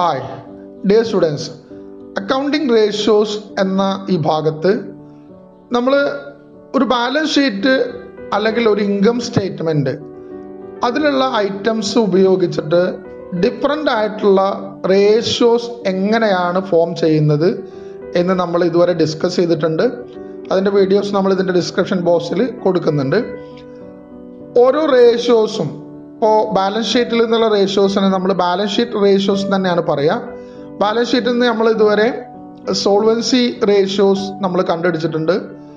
hi dear students accounting ratios എന്ന ഈ ഭാഗത്ത് നമ്മൾ ഒരു ബാലൻസ് ഷീറ്റ് അല്ലെങ്കിൽ ഒരു ഇൻകം സ്റ്റേറ്റ്മെൻറ്റ് അതിലുള്ള ഐറ്റംസ് ഉപയോഗിച്ചിട്ട് ഡിഫറെൻ്റ് ആയിട്ടുള്ള റേഷ്യോസ് എങ്ങനെയാണ് ഫോം ചെയ്യുന്നത് എന്ന് നമ്മൾ ഇതുവരെ ഡിസ്കസ് ചെയ്തിട്ടുണ്ട് അതിൻ്റെ വീഡിയോസ് നമ്മൾ ഇതിൻ്റെ ഡിസ്ക്രിപ്ഷൻ ബോക്സിൽ കൊടുക്കുന്നുണ്ട് ഓരോ റേഷ്യോസും ഇപ്പോൾ ബാലൻസ് ഷീറ്റിൽ നിന്നുള്ള റേഷ്യോസിനെ നമ്മൾ ബാലൻസ് ഷീറ്റ് റേഷ്യോസ് തന്നെയാണ് പറയുക ബാലൻസ് ഷീറ്റിൽ നിന്ന് നമ്മൾ ഇതുവരെ സോൾവൻസി റേഷ്യോസ് നമ്മൾ കണ്ടുപിടിച്ചിട്ടുണ്ട്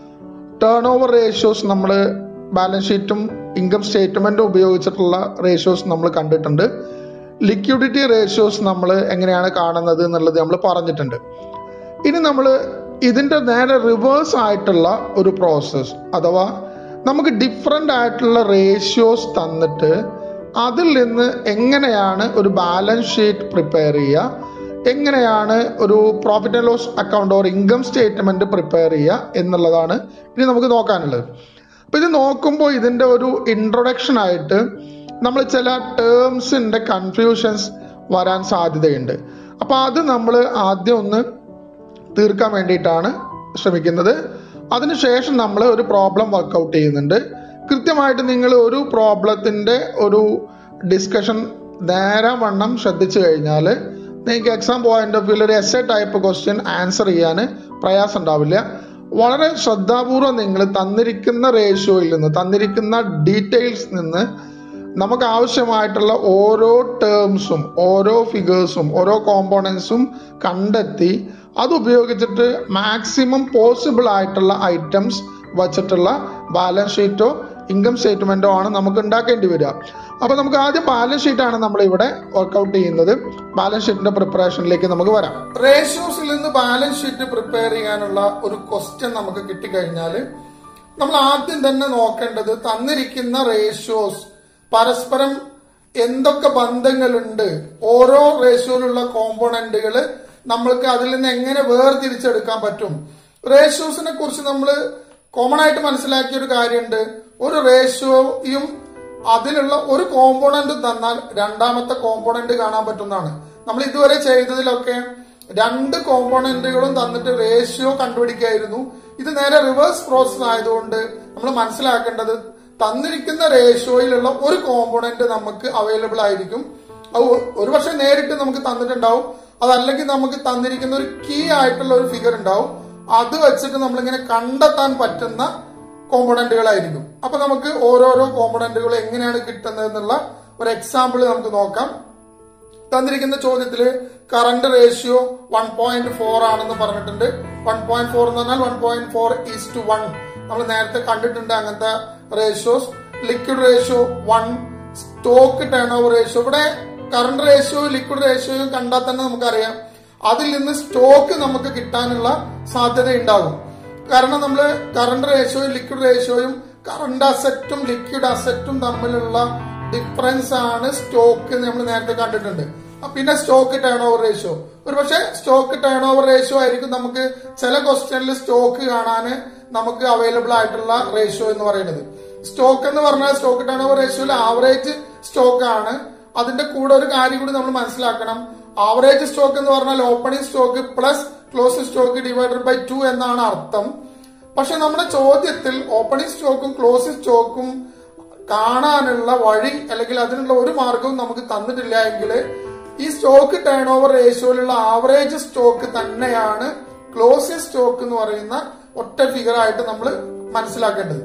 ടേൺ ഓവർ റേഷ്യോസ് നമ്മൾ ബാലൻസ് ഷീറ്റും ഇൻകം സ്റ്റേറ്റ്മെൻറ്റും ഉപയോഗിച്ചിട്ടുള്ള റേഷ്യോസ് നമ്മൾ കണ്ടിട്ടുണ്ട് ലിക്വിഡിറ്റി റേഷ്യോസ് നമ്മൾ എങ്ങനെയാണ് കാണുന്നത് എന്നുള്ളത് നമ്മൾ പറഞ്ഞിട്ടുണ്ട് ഇനി നമ്മൾ ഇതിൻ്റെ നേരെ റിവേഴ്സ് ആയിട്ടുള്ള ഒരു പ്രോസസ്സ് അഥവാ നമുക്ക് ഡിഫറെൻ്റ് ആയിട്ടുള്ള റേഷ്യോസ് തന്നിട്ട് അതിൽ നിന്ന് എങ്ങനെയാണ് ഒരു ബാലൻസ് ഷീറ്റ് പ്രിപ്പയർ ചെയ്യുക എങ്ങനെയാണ് ഒരു profit and loss account or income statement prepare ചെയ്യുക എന്നുള്ളതാണ് ഇനി നമുക്ക് നോക്കാനുള്ളത് അപ്പോൾ ഇത് നോക്കുമ്പോൾ ഇതിൻ്റെ ഒരു ഇൻട്രൊഡക്ഷൻ ആയിട്ട് നമ്മൾ ചില ടേംസിൻ്റെ കൺഫ്യൂഷൻസ് വരാൻ സാധ്യതയുണ്ട് അപ്പോൾ അത് നമ്മൾ ആദ്യം ഒന്ന് തീർക്കാൻ വേണ്ടിയിട്ടാണ് ശ്രമിക്കുന്നത് അതിനുശേഷം നമ്മൾ ഒരു പ്രോബ്ലം വർക്കൗട്ട് ചെയ്യുന്നുണ്ട് കൃത്യമായിട്ട് നിങ്ങൾ ഒരു പ്രോബ്ലത്തിൻ്റെ ഒരു ഡിസ്കഷൻ നേരെ വണ്ണം ശ്രദ്ധിച്ചു കഴിഞ്ഞാൽ നിങ്ങൾക്ക് എക്സാം പോയിന്റ് ഓഫ് വ്യൂ ഒരു essay type question answer ചെയ്യാൻ പ്രയാസം ഉണ്ടാവില്ല വളരെ ശ്രദ്ധാപൂർവം നിങ്ങൾ തന്നിരിക്കുന്ന റേഷ്യോയിൽ നിന്ന് തന്നിരിക്കുന്ന ഡീറ്റെയിൽസ് നിന്ന് നമുക്ക് ആവശ്യമായിട്ടുള്ള ഓരോ ടേംസും ഓരോ ഫിഗേഴ്സും ഓരോ കോമ്പോണൻസും കണ്ടെത്തി അത് ഉപയോഗിച്ചിട്ട് മാക്സിമം പോസിബിൾ ആയിട്ടുള്ള ഐറ്റംസ് വച്ചിട്ടുള്ള ബാലൻസ് ഷീറ്റോ ഇൻകം സ്റ്റേറ്റ്മെന്റോ ആണ് നമുക്ക് ഉണ്ടാക്കേണ്ടി വരിക അപ്പോൾ നമുക്ക് ആദ്യം ബാലൻസ് ഷീറ്റാണ് നമ്മൾ ഇവിടെ വർക്കൗട്ട് ചെയ്യുന്നത് ബാലൻസ് ഷീറ്റിന്റെ പ്രിപ്പറേഷനിലേക്ക് നമുക്ക് വരാം റേഷ്യോസിൽ നിന്ന് ബാലൻസ് ഷീറ്റ് പ്രിപ്പയർ ചെയ്യാനുള്ള ഒരു ക്വസ്റ്റ്യൻ നമുക്ക് കിട്ടിക്കഴിഞ്ഞാൽ നമ്മൾ ആദ്യം തന്നെ നോക്കേണ്ടത് തന്നിരിക്കുന്ന റേഷ്യോസ് പരസ്പരം എന്തൊക്കെ ബന്ധങ്ങളുണ്ട് ഓരോ റേഷ്യോയിലുള്ള കോമ്പോണന്റുകൾ നമ്മൾക്ക് അതിൽ നിന്ന് എങ്ങനെ വേർതിരിച്ചെടുക്കാൻ പറ്റും റേഷ്യോസിനെ കുറിച്ച് നമ്മൾ കോമൺ ആയിട്ട് മനസ്സിലാക്കിയ ഒരു കാര്യമുണ്ട് ഒരു റേഷ്യോയും അതിലുള്ള ഒരു കോമ്പോണന്റ് തന്നാൽ രണ്ടാമത്തെ കോമ്പോണന്റ് കാണാൻ പറ്റുന്നതാണ് നമ്മൾ ഇതുവരെ ചെയ്തതിലൊക്കെ രണ്ട് കോമ്പോണന്റുകളും തന്നിട്ട് റേഷ്യോ കണ്ടുപിടിക്കായിരുന്നു ഇത് നേരെ റിവേഴ്സ് പ്രോസസ് ആയതുകൊണ്ട് നമ്മൾ മനസ്സിലാക്കേണ്ടത് തന്നിരിക്കുന്ന റേഷ്യോയിലുള്ള ഒരു കോമ്പോണന്റ് നമുക്ക് അവൈലബിൾ ആയിരിക്കും അത് ഒരു പക്ഷെ നേരിട്ട് നമുക്ക് തന്നിട്ടുണ്ടാവും അതല്ലെങ്കിൽ നമുക്ക് തന്നിരിക്കുന്ന ഒരു കീ ആയിട്ടുള്ള ഒരു ഫിഗർ ഉണ്ടാവും അത് വെച്ചിട്ട് നമ്മളിങ്ങനെ കണ്ടെത്താൻ പറ്റുന്ന കോമ്പോണന്റുകളായിരിക്കും അപ്പൊ നമുക്ക് ഓരോരോ കോമ്പോണന്റുകൾ എങ്ങനെയാണ് കിട്ടുന്നത് എന്നുള്ള ഒരു എക്സാമ്പിൾ നമുക്ക് നോക്കാം തന്നിരിക്കുന്ന ചോദ്യത്തില് current ratio one point four ആണെന്ന് പറഞ്ഞിട്ടുണ്ട് വൺ പോയിന്റ് ഫോർ എന്ന് പറഞ്ഞാൽ one point four is to one നമ്മൾ നേരത്തെ കണ്ടിട്ടുണ്ട് അങ്ങനത്തെ ratios liquid ratio one stock turn over ratio ഇവിടെ കറണ്ട് റേഷ്യോയും ലിക്വിഡ് റേഷ്യോയും കണ്ടാൽ തന്നെ നമുക്കറിയാം അതിൽ നിന്ന് സ്റ്റോക്ക് നമുക്ക് കിട്ടാനുള്ള സാധ്യത ഉണ്ടാകും കാരണം നമ്മൾ കറണ്ട് റേഷ്യോയും ലിക്വിഡ് റേഷ്യോയും കറണ്ട് അസറ്റും ലിക്വിഡ് അസറ്റും തമ്മിലുള്ള ഡിഫറൻസ് ആണ് സ്റ്റോക്ക് നമ്മൾ നേരത്തെ കണ്ടിട്ടുണ്ട് പിന്നെ സ്റ്റോക്ക് ടേൺ ഓവർ റേഷ്യോ ഒരുപക്ഷെ സ്റ്റോക്ക് ടേൺ ഓവർ റേഷ്യോ ആയിരിക്കും നമുക്ക് ചില ക്വസ്റ്റ്യനിൽ സ്റ്റോക്ക് കാണാൻ നമുക്ക് അവൈലബിൾ ആയിട്ടുള്ള റേഷ്യോ എന്ന് പറയുന്നത് സ്റ്റോക്ക് എന്ന് പറഞ്ഞാൽ സ്റ്റോക്ക് ടേൺ ഓവർ റേഷ്യോയിൽ ആവറേജ് സ്റ്റോക്ക് ആണ് അതിന്റെ കൂടെ ഒരു കാര്യം കൂടി നമ്മൾ മനസ്സിലാക്കണം ആവറേജ് സ്റ്റോക്ക് എന്ന് പറഞ്ഞാൽ opening stock plus close stock divided by two എന്നാണ് അർത്ഥം പക്ഷെ നമ്മുടെ ചോദ്യത്തിൽ ഓപ്പണിംഗ് സ്റ്റോക്കും ക്ലോസ് സ്റ്റോക്കും കാണാനുള്ള വഴി അല്ലെങ്കിൽ അതിനുള്ള ഒരു മാർഗവും നമുക്ക് തന്നിട്ടില്ല എങ്കിൽ ഈ സ്റ്റോക്ക് ടേൺ ഓവർ റേഷ്യോയിലുള്ള ആവറേജ് സ്റ്റോക്ക് തന്നെയാണ് ക്ലോസിംഗ് സ്റ്റോക്ക് എന്ന് പറയുന്ന ഒറ്റ ഫിഗർ ആയിട്ട് നമ്മൾ മനസ്സിലാക്കേണ്ടത്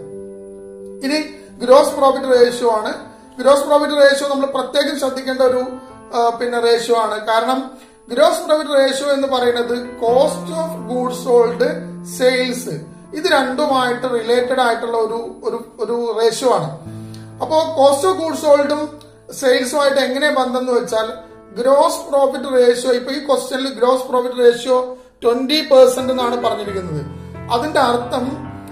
ഇനി ഗ്രോസ് പ്രോഫിറ്റ് റേഷ്യോ ആണ് ഗ്രോസ് പ്രോഫിറ്റ് റേഷ്യോ നമ്മൾ പ്രത്യേകം ശ്രദ്ധിക്കേണ്ട ഒരു പിന്നെ റേഷ്യോ ആണ് കാരണം ഗ്രോസ് പ്രോഫിറ്റ് റേഷ്യോ എന്ന് പറയുന്നത് cost of goods sold sales ഇത് രണ്ടുമായിട്ട് റിലേറ്റഡ് ആയിട്ടുള്ള ഒരു ഒരു ഒരു റേഷ്യോ ആണ് അപ്പോ കോസ്റ്റ് ഓഫ് ഗൂഡ്സ് സോൾഡും സെയിൽസുമായിട്ട് എങ്ങനെ ബന്ധം എന്ന് വെച്ചാൽ ഗ്രോസ് പ്രോഫിറ്റ് റേഷ്യോ ഇപ്പൊ ഈ ക്വസ്റ്റ്യനിൽ gross profit ratio twenty percent എന്നാണ് പറഞ്ഞിരിക്കുന്നത് അതിന്റെ അർത്ഥം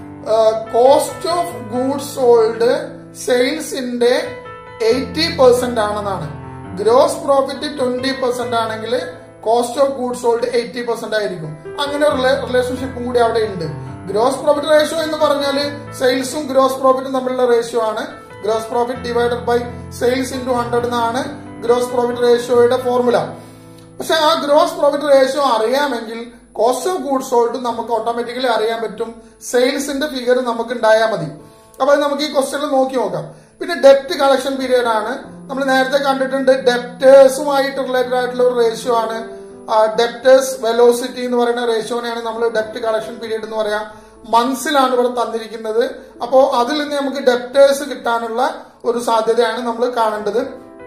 കോസ്റ്റ് ഓഫ് ഗൂഡ്സ് സോൾഡ് സെയിൽസിന്റെ എയ്റ്റി പെർസെന്റ് ആണെന്നാണ് ഗ്രോസ് പ്രോഫിറ്റ് ട്വന്റി പെർസെന്റ് ആണെങ്കിൽ cost of goods sold eighty percent ആയിരിക്കും അങ്ങനെ റിലേഷൻഷിപ്പും കൂടി അവിടെ ഉണ്ട് ഗ്രോസ് പ്രോഫിറ്റ് റേഷ്യോ എന്ന് പറഞ്ഞാൽ സെയിൽസും ഗ്രോസ് പ്രോഫിറ്റും തമ്മിലുള്ള റേഷ്യോ ആണ് gross profit divided by sales into hundred എന്നാണ് ഗ്രോസ് പ്രോഫിറ്റ് റേഷ്യോയുടെ ഫോർമുല പക്ഷെ ആ ഗ്രോസ് പ്രോഫിറ്റ് റേഷ്യോ അറിയാമെങ്കിൽ കോസ്റ്റ് ഓഫ് ഗുഡ് സോൾഡ് നമുക്ക് ഓട്ടോമാറ്റിക്കലി അറിയാൻ പറ്റും സെയിൽസിന്റെ ഫിഗർ നമുക്ക് ഉണ്ടായാൽ മതി അപ്പൊ അത് നമുക്ക് ഈ ക്വസ്റ്റ്യനിൽ നോക്കി നോക്കാം പിന്നെ ഡെപ്റ്റ് കളക്ഷൻ പീരീഡ് ആണ് നമ്മൾ നേരത്തെ കണ്ടിട്ടുണ്ട് ഡെപ്റ്റേഴ്സുമായിട്ട് റിലേറ്റഡ് ആയിട്ടുള്ള ഒരു റേഷ്യോ ആണ് ഡെപ്റ്റേഴ്സ് വെലോസിറ്റി എന്ന് പറയുന്ന റേഷ്യോനെയാണ് നമ്മൾ ഡെപ്റ്റ് കളക്ഷൻ പീരീഡ് എന്ന് പറയാം മന്ത്സിലാണ് ഇവിടെ തന്നിരിക്കുന്നത് അപ്പോ അതിൽ നിന്ന് നമുക്ക് ഡെപ്റ്റേഴ്സ് കിട്ടാനുള്ള ഒരു സാധ്യതയാണ് നമ്മൾ കാണേണ്ടത്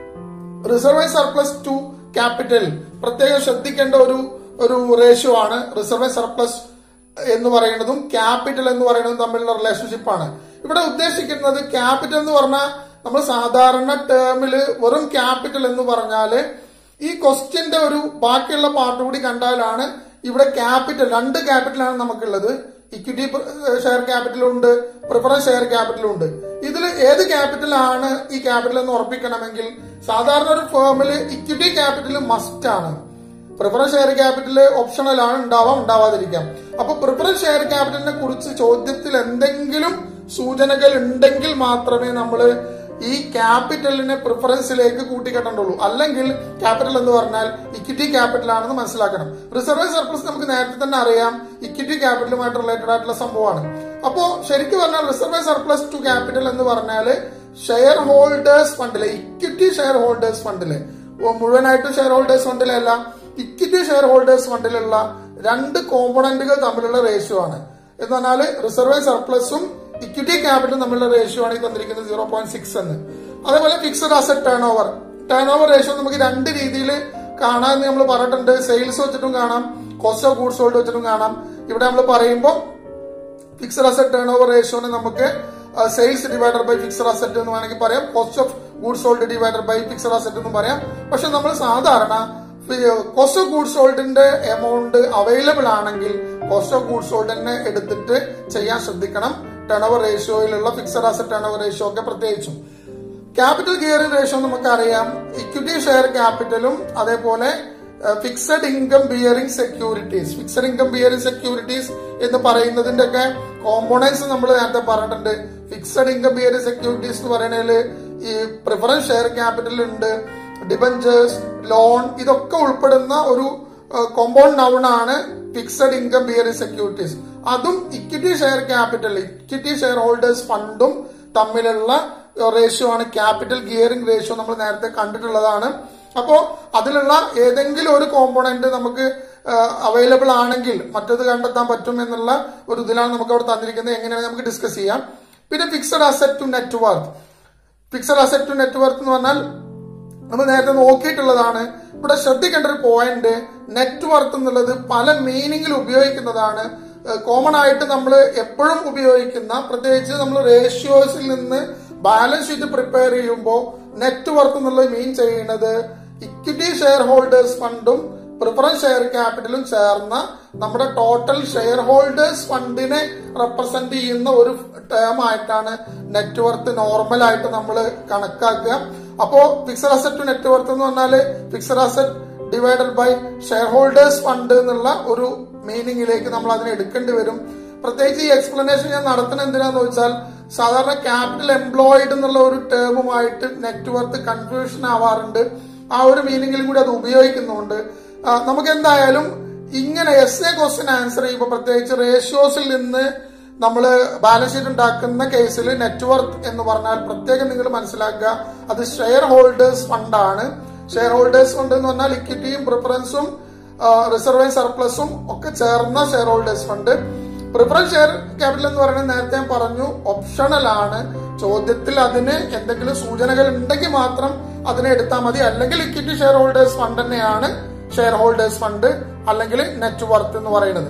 റിസർവ് സർപ്ലസ് ടു ക്യാപിറ്റൽ പ്രത്യേകം ശ്രദ്ധിക്കേണ്ട ഒരു ഒരു റേഷ്യോ ആണ് റിസർവ് സർപ്ലസ് എന്ന് പറയുന്നതും ക്യാപിറ്റൽ എന്ന് പറയുന്നതും തമ്മിലുള്ള റിലേഷൻഷിപ്പ് ആണ് ഇവിടെ ഉദ്ദേശിക്കുന്നത് ക്യാപിറ്റൽ എന്ന് പറഞ്ഞാൽ നമ്മൾ സാധാരണ ടേമില് വെറും ക്യാപിറ്റൽ എന്ന് പറഞ്ഞാല് ഈ ക്വസ്റ്റ്യന്റെ ഒരു ബാക്കിയുള്ള പാർട്ട് കൂടി കണ്ടാലാണ് ഇവിടെ ക്യാപിറ്റൽ രണ്ട് ക്യാപിറ്റലാണ് നമുക്കുള്ളത് ഇക്വിറ്റി ഷെയർ ക്യാപിറ്റലും ഉണ്ട് പ്രിഫറൻസ് ഷെയർ ക്യാപിറ്റലും ഉണ്ട് ഇതിൽ ഏത് ക്യാപിറ്റൽ ആണ് ഈ ക്യാപിറ്റൽ എന്ന് ഉറപ്പിക്കണമെങ്കിൽ സാധാരണ ഒരു ഫേമില് ഇക്വിറ്റി ക്യാപിറ്റൽ മസ്റ്റ് ആണ് പ്രിഫറൻസ് ഷെയർ ക്യാപിറ്റൽ ഓപ്ഷണൽ ആണ് ഉണ്ടാവാം ഉണ്ടാവാതിരിക്കാം അപ്പൊ പ്രിഫറൻസ് ഷെയർ ക്യാപിറ്റലിനെ കുറിച്ച് ചോദ്യത്തിൽ എന്തെങ്കിലും സൂചനകൾ ഉണ്ടെങ്കിൽ മാത്രമേ നമ്മൾ ഈ ക്യാപിറ്റലിനെ പ്രിഫറൻസിലേക്ക് കൂട്ടിക്കെട്ടേണ്ടുള്ളൂ അല്ലെങ്കിൽ ക്യാപിറ്റൽ എന്ന് പറഞ്ഞാൽ ഇക്വിറ്റി ക്യാപിറ്റൽ ആണെന്ന് മനസ്സിലാക്കണം റിസർവ് സർപ്ലസ് നമുക്ക് നേരത്തെ തന്നെ അറിയാം ഇക്വിറ്റി ക്യാപിറ്റലുമായിട്ട് റിലേറ്റഡ് ആയിട്ടുള്ള സംഭവമാണ് അപ്പോ ശരിക്കും പറഞ്ഞാൽ റിസർവ് സർപ്ലസ് ടു ക്യാപിറ്റൽ എന്ന് പറഞ്ഞാല് ഷെയർ ഹോൾഡേഴ്സ് ഫണ്ടിലെ ഇക്വിറ്റി ഷെയർ ഹോൾഡേഴ്സ് ഫണ്ടിലെ മുഴുവനായിട്ടും ഷെയർ ഹോൾഡേഴ്സ് ഫണ്ടിലല്ല ഇക്വിറ്റി ഷെയർ ഹോൾഡേഴ്സ് ഫണ്ടിലുള്ള രണ്ട് കോമ്പണന്റുകൾ തമ്മിലുള്ള റേഷ്യോ ആണ് എന്ന് പറഞ്ഞാല് റിസർവ് സർപ്ലസും ഇക്വിറ്റി ക്യാപിറ്റൽ തമ്മിലുള്ള റേഷ്യോ ആണ് ഈ തന്നിരിക്കുന്നത് സീറോ പോയിന്റ് സിക്സ് എന്ന് അതേപോലെ fixed asset turn turnover turn over ratio നമുക്ക് രണ്ട് രീതിയിൽ കാണാൻ നമ്മൾ പറഞ്ഞിട്ടുണ്ട് സെയിൽസ് വെച്ചിട്ടും കാണാം കോസ്റ്റ് ഓഫ് ഗൂഡ്സ് സോൾഡ് വെച്ചിട്ടും കാണാം ഇവിടെ നമ്മൾ പറയുമ്പോൾ ഫിക്സഡ് അസറ്റ് ടേൺ ഓവർ റേഷ്യോനെ നമുക്ക് sales divider by fixed asset എന്ന് വേണമെങ്കിൽ പറയാം cost of good sold divider by fixed asset എന്ന് പറയാം പക്ഷെ നമ്മൾ സാധാരണ കോസ്റ്റ് ഓഫ് ഗുഡ് സോൾഡിന്റെ എമൗണ്ട് അവൈലബിൾ ആണെങ്കിൽ കോസ്റ്റ് ഓഫ് ഗുഡ് സോൾഡിനെ എടുത്തിട്ട് ചെയ്യാൻ ശ്രദ്ധിക്കണം ടേൺ ഓവർ റേഷ്യോയിലുള്ള fixed asset turn over ratio ഒക്കെ പ്രത്യേകിച്ചും ക്യാപിറ്റൽ ഗിയറിംഗ് റേഷ്യോ നമുക്കറിയാം ഇക്വിറ്റി ഷെയർ ക്യാപിറ്റലും അതേപോലെ fixed income bearing securities fixed income bearing securities എന്ന് പറയുന്നതിന്റെ ഒക്കെ കോമ്പോണൻസ് നമ്മൾ നേരത്തെ പറഞ്ഞിട്ടുണ്ട് ഫിക്സഡ് ഇൻകം ബിയറിംഗ് സെക്യൂരിറ്റീസ് എന്ന് പറയുന്നതിൽ ഈ പ്രിഫറൻസ് ഷെയർ ക്യാപിറ്റൽ ഉണ്ട് ഡിബഞ്ചേഴ്സ് ലോൺ ഇതൊക്കെ ഉൾപ്പെടുന്ന ഒരു കോമ്പൗണ്ട് നൗൺ ആണ് ഫിക്സഡ് ഇൻകം ബിയറിംഗ് സെക്യൂരിറ്റീസ് അതും equity share capital equity share shareholders ഫണ്ടും തമ്മിലുള്ള റേഷ്യോ ആണ് ക്യാപിറ്റൽ ഗിയറിംഗ് റേഷ്യോ നമ്മൾ നേരത്തെ കണ്ടിട്ടുള്ളതാണ് അപ്പോ അതിലുള്ള ഏതെങ്കിലും ഒരു കോമ്പോണന്റ് നമുക്ക് അവൈലബിൾ ആണെങ്കിൽ മറ്റത് കണ്ടെത്താൻ പറ്റും എന്നുള്ള ഒരു ഇതിലാണ് നമുക്ക് അവിടെ തന്നിരിക്കുന്നത് എങ്ങനെയാണ് നമുക്ക് ഡിസ്കസ് ചെയ്യാം പിന്നെ fixed asset to net worth fixed asset to net worth എന്ന് പറഞ്ഞാൽ നമ്മൾ നേരത്തെ നോക്കിയിട്ടുള്ളതാണ് ഇവിടെ ശ്രദ്ധിക്കേണ്ട ഒരു പോയിന്റ് നെറ്റ് വർത്ത് എന്നുള്ളത് പല മീനിങ്ങിൽ ഉപയോഗിക്കുന്നതാണ് കോമൺ ആയിട്ട് നമ്മൾ എപ്പോഴും ഉപയോഗിക്കുന്ന പ്രത്യേകിച്ച് നമ്മൾ റേഷ്യോസിൽ നിന്ന് ബാലൻസ് ഷീറ്റ് പ്രിപ്പയർ ചെയ്യുമ്പോൾ നെറ്റ് വർത്ത് എന്നുള്ളത് മീൻ ചെയ്യുന്നത് ഇക്വിറ്റി ഷെയർ ഹോൾഡേഴ്സ് ഫണ്ടും പ്രിഫറൻസ് ഷെയർ ക്യാപിറ്റലും ചേർന്ന നമ്മുടെ ടോട്ടൽ ഷെയർ ഹോൾഡേഴ്സ് ഫണ്ടിനെ റെപ്രസെന്റ് ചെയ്യുന്ന ഒരു ടേം ആയിട്ടാണ് നെറ്റ് വർത്ത് നോർമൽ ആയിട്ട് നമ്മൾ കണക്കാക്കുക അപ്പോ ഫിക്സഡ് അസറ്റ് നെറ്റ് വർത്ത് എന്ന് പറഞ്ഞാല് fixed asset divided by share holders fund എന്നുള്ള ഒരു മീനിങ്ങിലേക്ക് നമ്മൾ അതിനെ എടുക്കേണ്ടി വരും പ്രത്യേകിച്ച് ഈ എക്സ്പ്ലനേഷൻ ഞാൻ നടത്തുന്നത് എന്തിനാന്ന് വെച്ചാൽ സാധാരണ ക്യാപിറ്റൽ എംപ്ലോയിഡ് എന്നുള്ള ഒരു ടേമുമായിട്ട് നെറ്റ് വർത്ത് കൺഫ്യൂഷൻ ആവാറുണ്ട് ആ ഒരു മീനിങ്ങിലും കൂടി അത് ഉപയോഗിക്കുന്നുണ്ട് നമുക്ക് എന്തായാലും ഇങ്ങനെ എസ് എ ക്വസ്റ്റ്യൻ ആൻസർ ചെയ്യുമ്പോൾ പ്രത്യേകിച്ച് റേഷ്യോസിൽ നിന്ന് നമ്മൾ ബാലൻസ് ഷീറ്റ് ഉണ്ടാക്കുന്ന കേസിൽ നെറ്റ്വർത്ത് എന്ന് പറഞ്ഞാൽ പ്രത്യേകം നിങ്ങൾ മനസ്സിലാക്കുക അത് ഷെയർ ഹോൾഡേഴ്സ് ഫണ്ടാണ് ഷെയർ ഹോൾഡേഴ്സ് ഫണ്ട് എന്ന് പറഞ്ഞാൽ ഇക്വിറ്റിയും പ്രിഫറൻസും റിസർവ് സർപ്ലസും ഒക്കെ ചേർന്ന share holders fund preference share capital എന്ന് പറയുന്നത് നേരത്തെ ഞാൻ പറഞ്ഞു ഓപ്ഷണൽ ആണ് ചോദ്യത്തിൽ അതിന് എന്തെങ്കിലും സൂചനകൾ ഉണ്ടെങ്കിൽ മാത്രം അതിനെ എടുത്താൽ മതി അല്ലെങ്കിൽ ഇക്വിറ്റി ഷെയർ ഹോൾഡേഴ്സ് ഫണ്ട് തന്നെയാണ് ഷെയർ ഹോൾഡേഴ്സ് ഫണ്ട് അല്ലെങ്കിൽ നെറ്റ് വർത്ത് എന്ന് പറയുന്നത്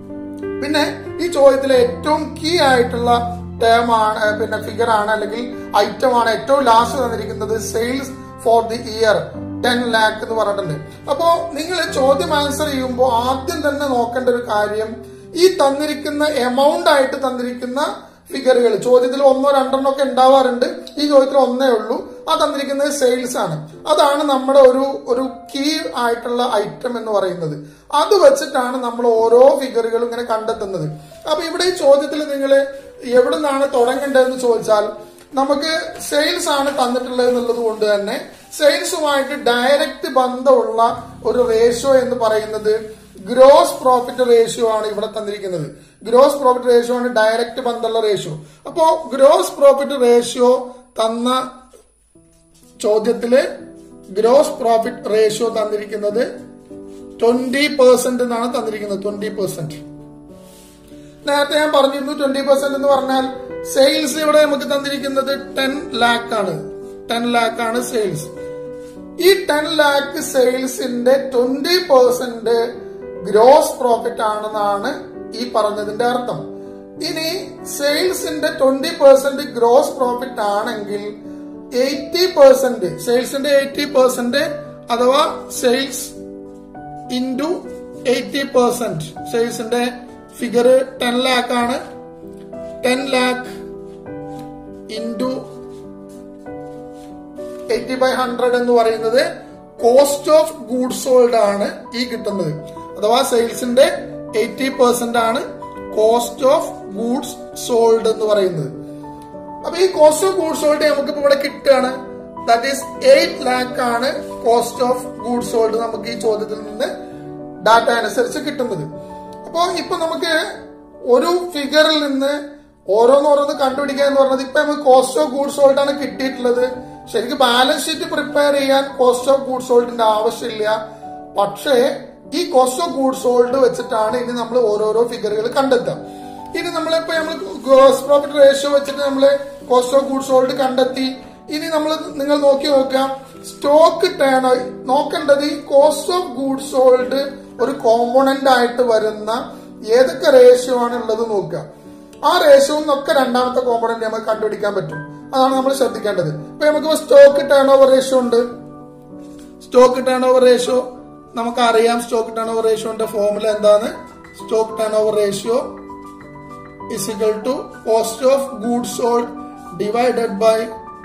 പിന്നെ ഈ ചോദ്യത്തിലെ ഏറ്റവും കീ ആയിട്ടുള്ള ടേം ആണ് പിന്നെ ഫിഗർ ആണ് അല്ലെങ്കിൽ ഐറ്റം ആണ് ഏറ്റവും ലാസ്റ്റ് തന്നിരിക്കുന്നത് sales for the year ten lakh എന്ന് പറഞ്ഞിട്ടുണ്ട് അപ്പോ നിങ്ങൾ ചോദ്യം ആൻസർ ചെയ്യുമ്പോൾ ആദ്യം തന്നെ നോക്കേണ്ട ഒരു കാര്യം ഈ തന്നിരിക്കുന്ന എമൗണ്ട് ആയിട്ട് തന്നിരിക്കുന്ന ഫിഗറുകൾ ചോദ്യത്തിൽ ഒന്നോ രണ്ടെണ്ണോ ഒക്കെ ഉണ്ടാവാറുണ്ട് ഈ ചോദ്യത്തിൽ ഒന്നേ ഉള്ളൂ ആ തന്നിരിക്കുന്നത് സെയിൽസ് ആണ് അതാണ് നമ്മുടെ ഒരു ഒരു കീ ആയിട്ടുള്ള ഐറ്റം എന്ന് പറയുന്നത് അത് വെച്ചിട്ടാണ് നമ്മൾ ഓരോ ഫിഗറുകളും ഇങ്ങനെ കണ്ടെത്തുന്നത് അപ്പൊ ഇവിടെ ഈ ചോദ്യത്തിൽ നിങ്ങൾ എവിടെ നിന്നാണ് തുടങ്ങേണ്ടതെന്ന് ചോദിച്ചാൽ നമുക്ക് സെയിൽസ് ആണ് തന്നിട്ടുള്ളത് എന്നുള്ളത് കൊണ്ട് തന്നെ സെയിൽസുമായിട്ട് ഡയറക്റ്റ് ബന്ധമുള്ള ഒരു റേഷ്യോ എന്ന് പറയുന്നത് ഗ്രോസ് പ്രോഫിറ്റ് റേഷ്യോ ആണ് ഇവിടെ തന്നിരിക്കുന്നത് ഗ്രോസ് പ്രോഫിറ്റ് റേഷ്യോ ആണ് ഡയറക്റ്റ് ബന്ധമുള്ള റേഷ്യോ അപ്പോ ഗ്രോസ് പ്രോഫിറ്റ് റേഷ്യോ തന്ന ചോദ്യത്തില് ഗ്രോസ് പ്രോഫിറ്റ് റേഷ്യോ തന്നിരിക്കുന്നത് ട്വന്റി പെർസെന്റ് എന്നാണ് തന്നിരിക്കുന്നത് ട്വന്റി പെർസെന്റ് നേരത്തെ ഞാൻ പറഞ്ഞിരുന്നു ട്വന്റി പെർസെന്റ് എന്ന് പറഞ്ഞാൽ സെയിൽസ് ഇവിടെ നമുക്ക് തന്നിരിക്കുന്നത് ടെൻ ലാക്ക് ആണ് ടെൻ ലാക്ക് ആണ് സെയിൽസ് ഈ ടെൻ ലാക്ക് സെയിൽസിന്റെ ട്വന്റി പെർസെന്റ് ഗ്രോസ് പ്രോഫിറ്റ് ആണെന്നാണ് ഈ പറഞ്ഞതിന്റെ അർത്ഥം ഇനി സെയിൽസിന്റെ ട്വന്റി പെർസെന്റ് ഗ്രോസ് പ്രോഫിറ്റ് ആണെങ്കിൽ എയ്റ്റി പെർസെന്റ് സെയിൽസിന്റെ എയ്റ്റി പെർസെന്റ് അഥവാ സെയിൽസ് ഇൻറ്റു എയ്റ്റി പെർസെന്റ് സെയിൽസിന്റെ ഫിഗർ ടെൻ ലാക്ക് ആണ് ten lakh into eighty by hundred എന്ന് പറയുന്നത് കോസ്റ്റ് ഓഫ് ഗൂഡ്സ് സോൾഡ് ആണ് ഈ കിട്ടുന്നത് അഥവാ സെയിൽസിന്റെ എയ്റ്റി പെർസെന്റ് ആണ് കോസ്റ്റ് ഓഫ് ഗൂഡ്സ് സോൾഡ് എന്ന് പറയുന്നത് അപ്പൊ ഈ കോസ്റ്റ് ഓഫ് ഗൂഡ്സ് സോൾഡ് നമുക്ക് ഇപ്പൊ ഇവിടെ കിട്ടുകയാണ് ദാറ്റ് ഈസ് എയ്റ്റ് ലാക്ക് ആണ് കോസ്റ്റ് ഓഫ് ഗൂഡ്സ് സോൾഡ് നമുക്ക് ഈ ചോദ്യത്തിൽ നിന്ന് ഡാറ്റ അനുസരിച്ച് കിട്ടുന്നത് അപ്പോ ഇപ്പൊ നമുക്ക് ഒരു ഫിഗറിൽ നിന്ന് ഓരോന്നോരോന്ന് കണ്ടുപിടിക്കുക എന്ന് പറഞ്ഞത് ഇപ്പൊ നമുക്ക് കോസ്റ്റ് ഓഫ് ഗൂഡ്സ് സോൾഡ് ആണ് കിട്ടിയിട്ടുള്ളത് ശരിക്കും ബാലൻസ് ഷീറ്റ് പ്രിപ്പയർ ചെയ്യാൻ കോസ്റ്റ് ഓഫ് ഗൂഡ്സ് സോൾഡിന്റെ ആവശ്യമില്ല പക്ഷേ ഈ കോസ്റ്റ് ഓഫ് ഗൂഡ്സ് സോൾഡ് വെച്ചിട്ടാണ് ഇനി നമ്മൾ ഓരോരോ ഫിഗറുകൾ കണ്ടെത്തുക ഇനി നമ്മളിപ്പോ നമ്മൾ ഗ്രോസ് പ്രോഫിറ്റ് റേഷ്യോ വെച്ചിട്ട് നമ്മൾ കോസ്റ്റ് ഓഫ് ഗൂഡ്സ് സോൾഡ് കണ്ടെത്തി ഇനി നമ്മൾ നിങ്ങൾ നോക്കി നോക്കാം സ്റ്റോക്ക് ടേൺ നോക്കേണ്ടത് ഈ കോസ്റ്റ് ഓഫ് ഗൂഡ്സ് സോൾഡ് ഒരു കോമ്പോണന്റ് ആയിട്ട് വരുന്ന ഏതൊക്കെ റേഷ്യോ ആണ് ഉള്ളത് നോക്കുക ആ റേഷ്യോ ഒക്കെ രണ്ടാമത്തെ കോമ്പോണന്റ് നമുക്ക് കണ്ടുപിടിക്കാൻ പറ്റും അതാണ് നമ്മൾ ശ്രദ്ധിക്കേണ്ടത് ഇപ്പൊ നമുക്ക് സ്റ്റോക്ക് ടേൺ ഓവർ റേഷ്യോ ഉണ്ട് സ്റ്റോക്ക് ടേൺ ഓവർ റേഷ്യോ നമുക്കറിയാം സ്റ്റോക്ക് ടേൺ ഓവർ റേഷ്യോന്റെ ഫോർമുല എന്താണ് stock turn over ratio is equal to cost of goods sold divided by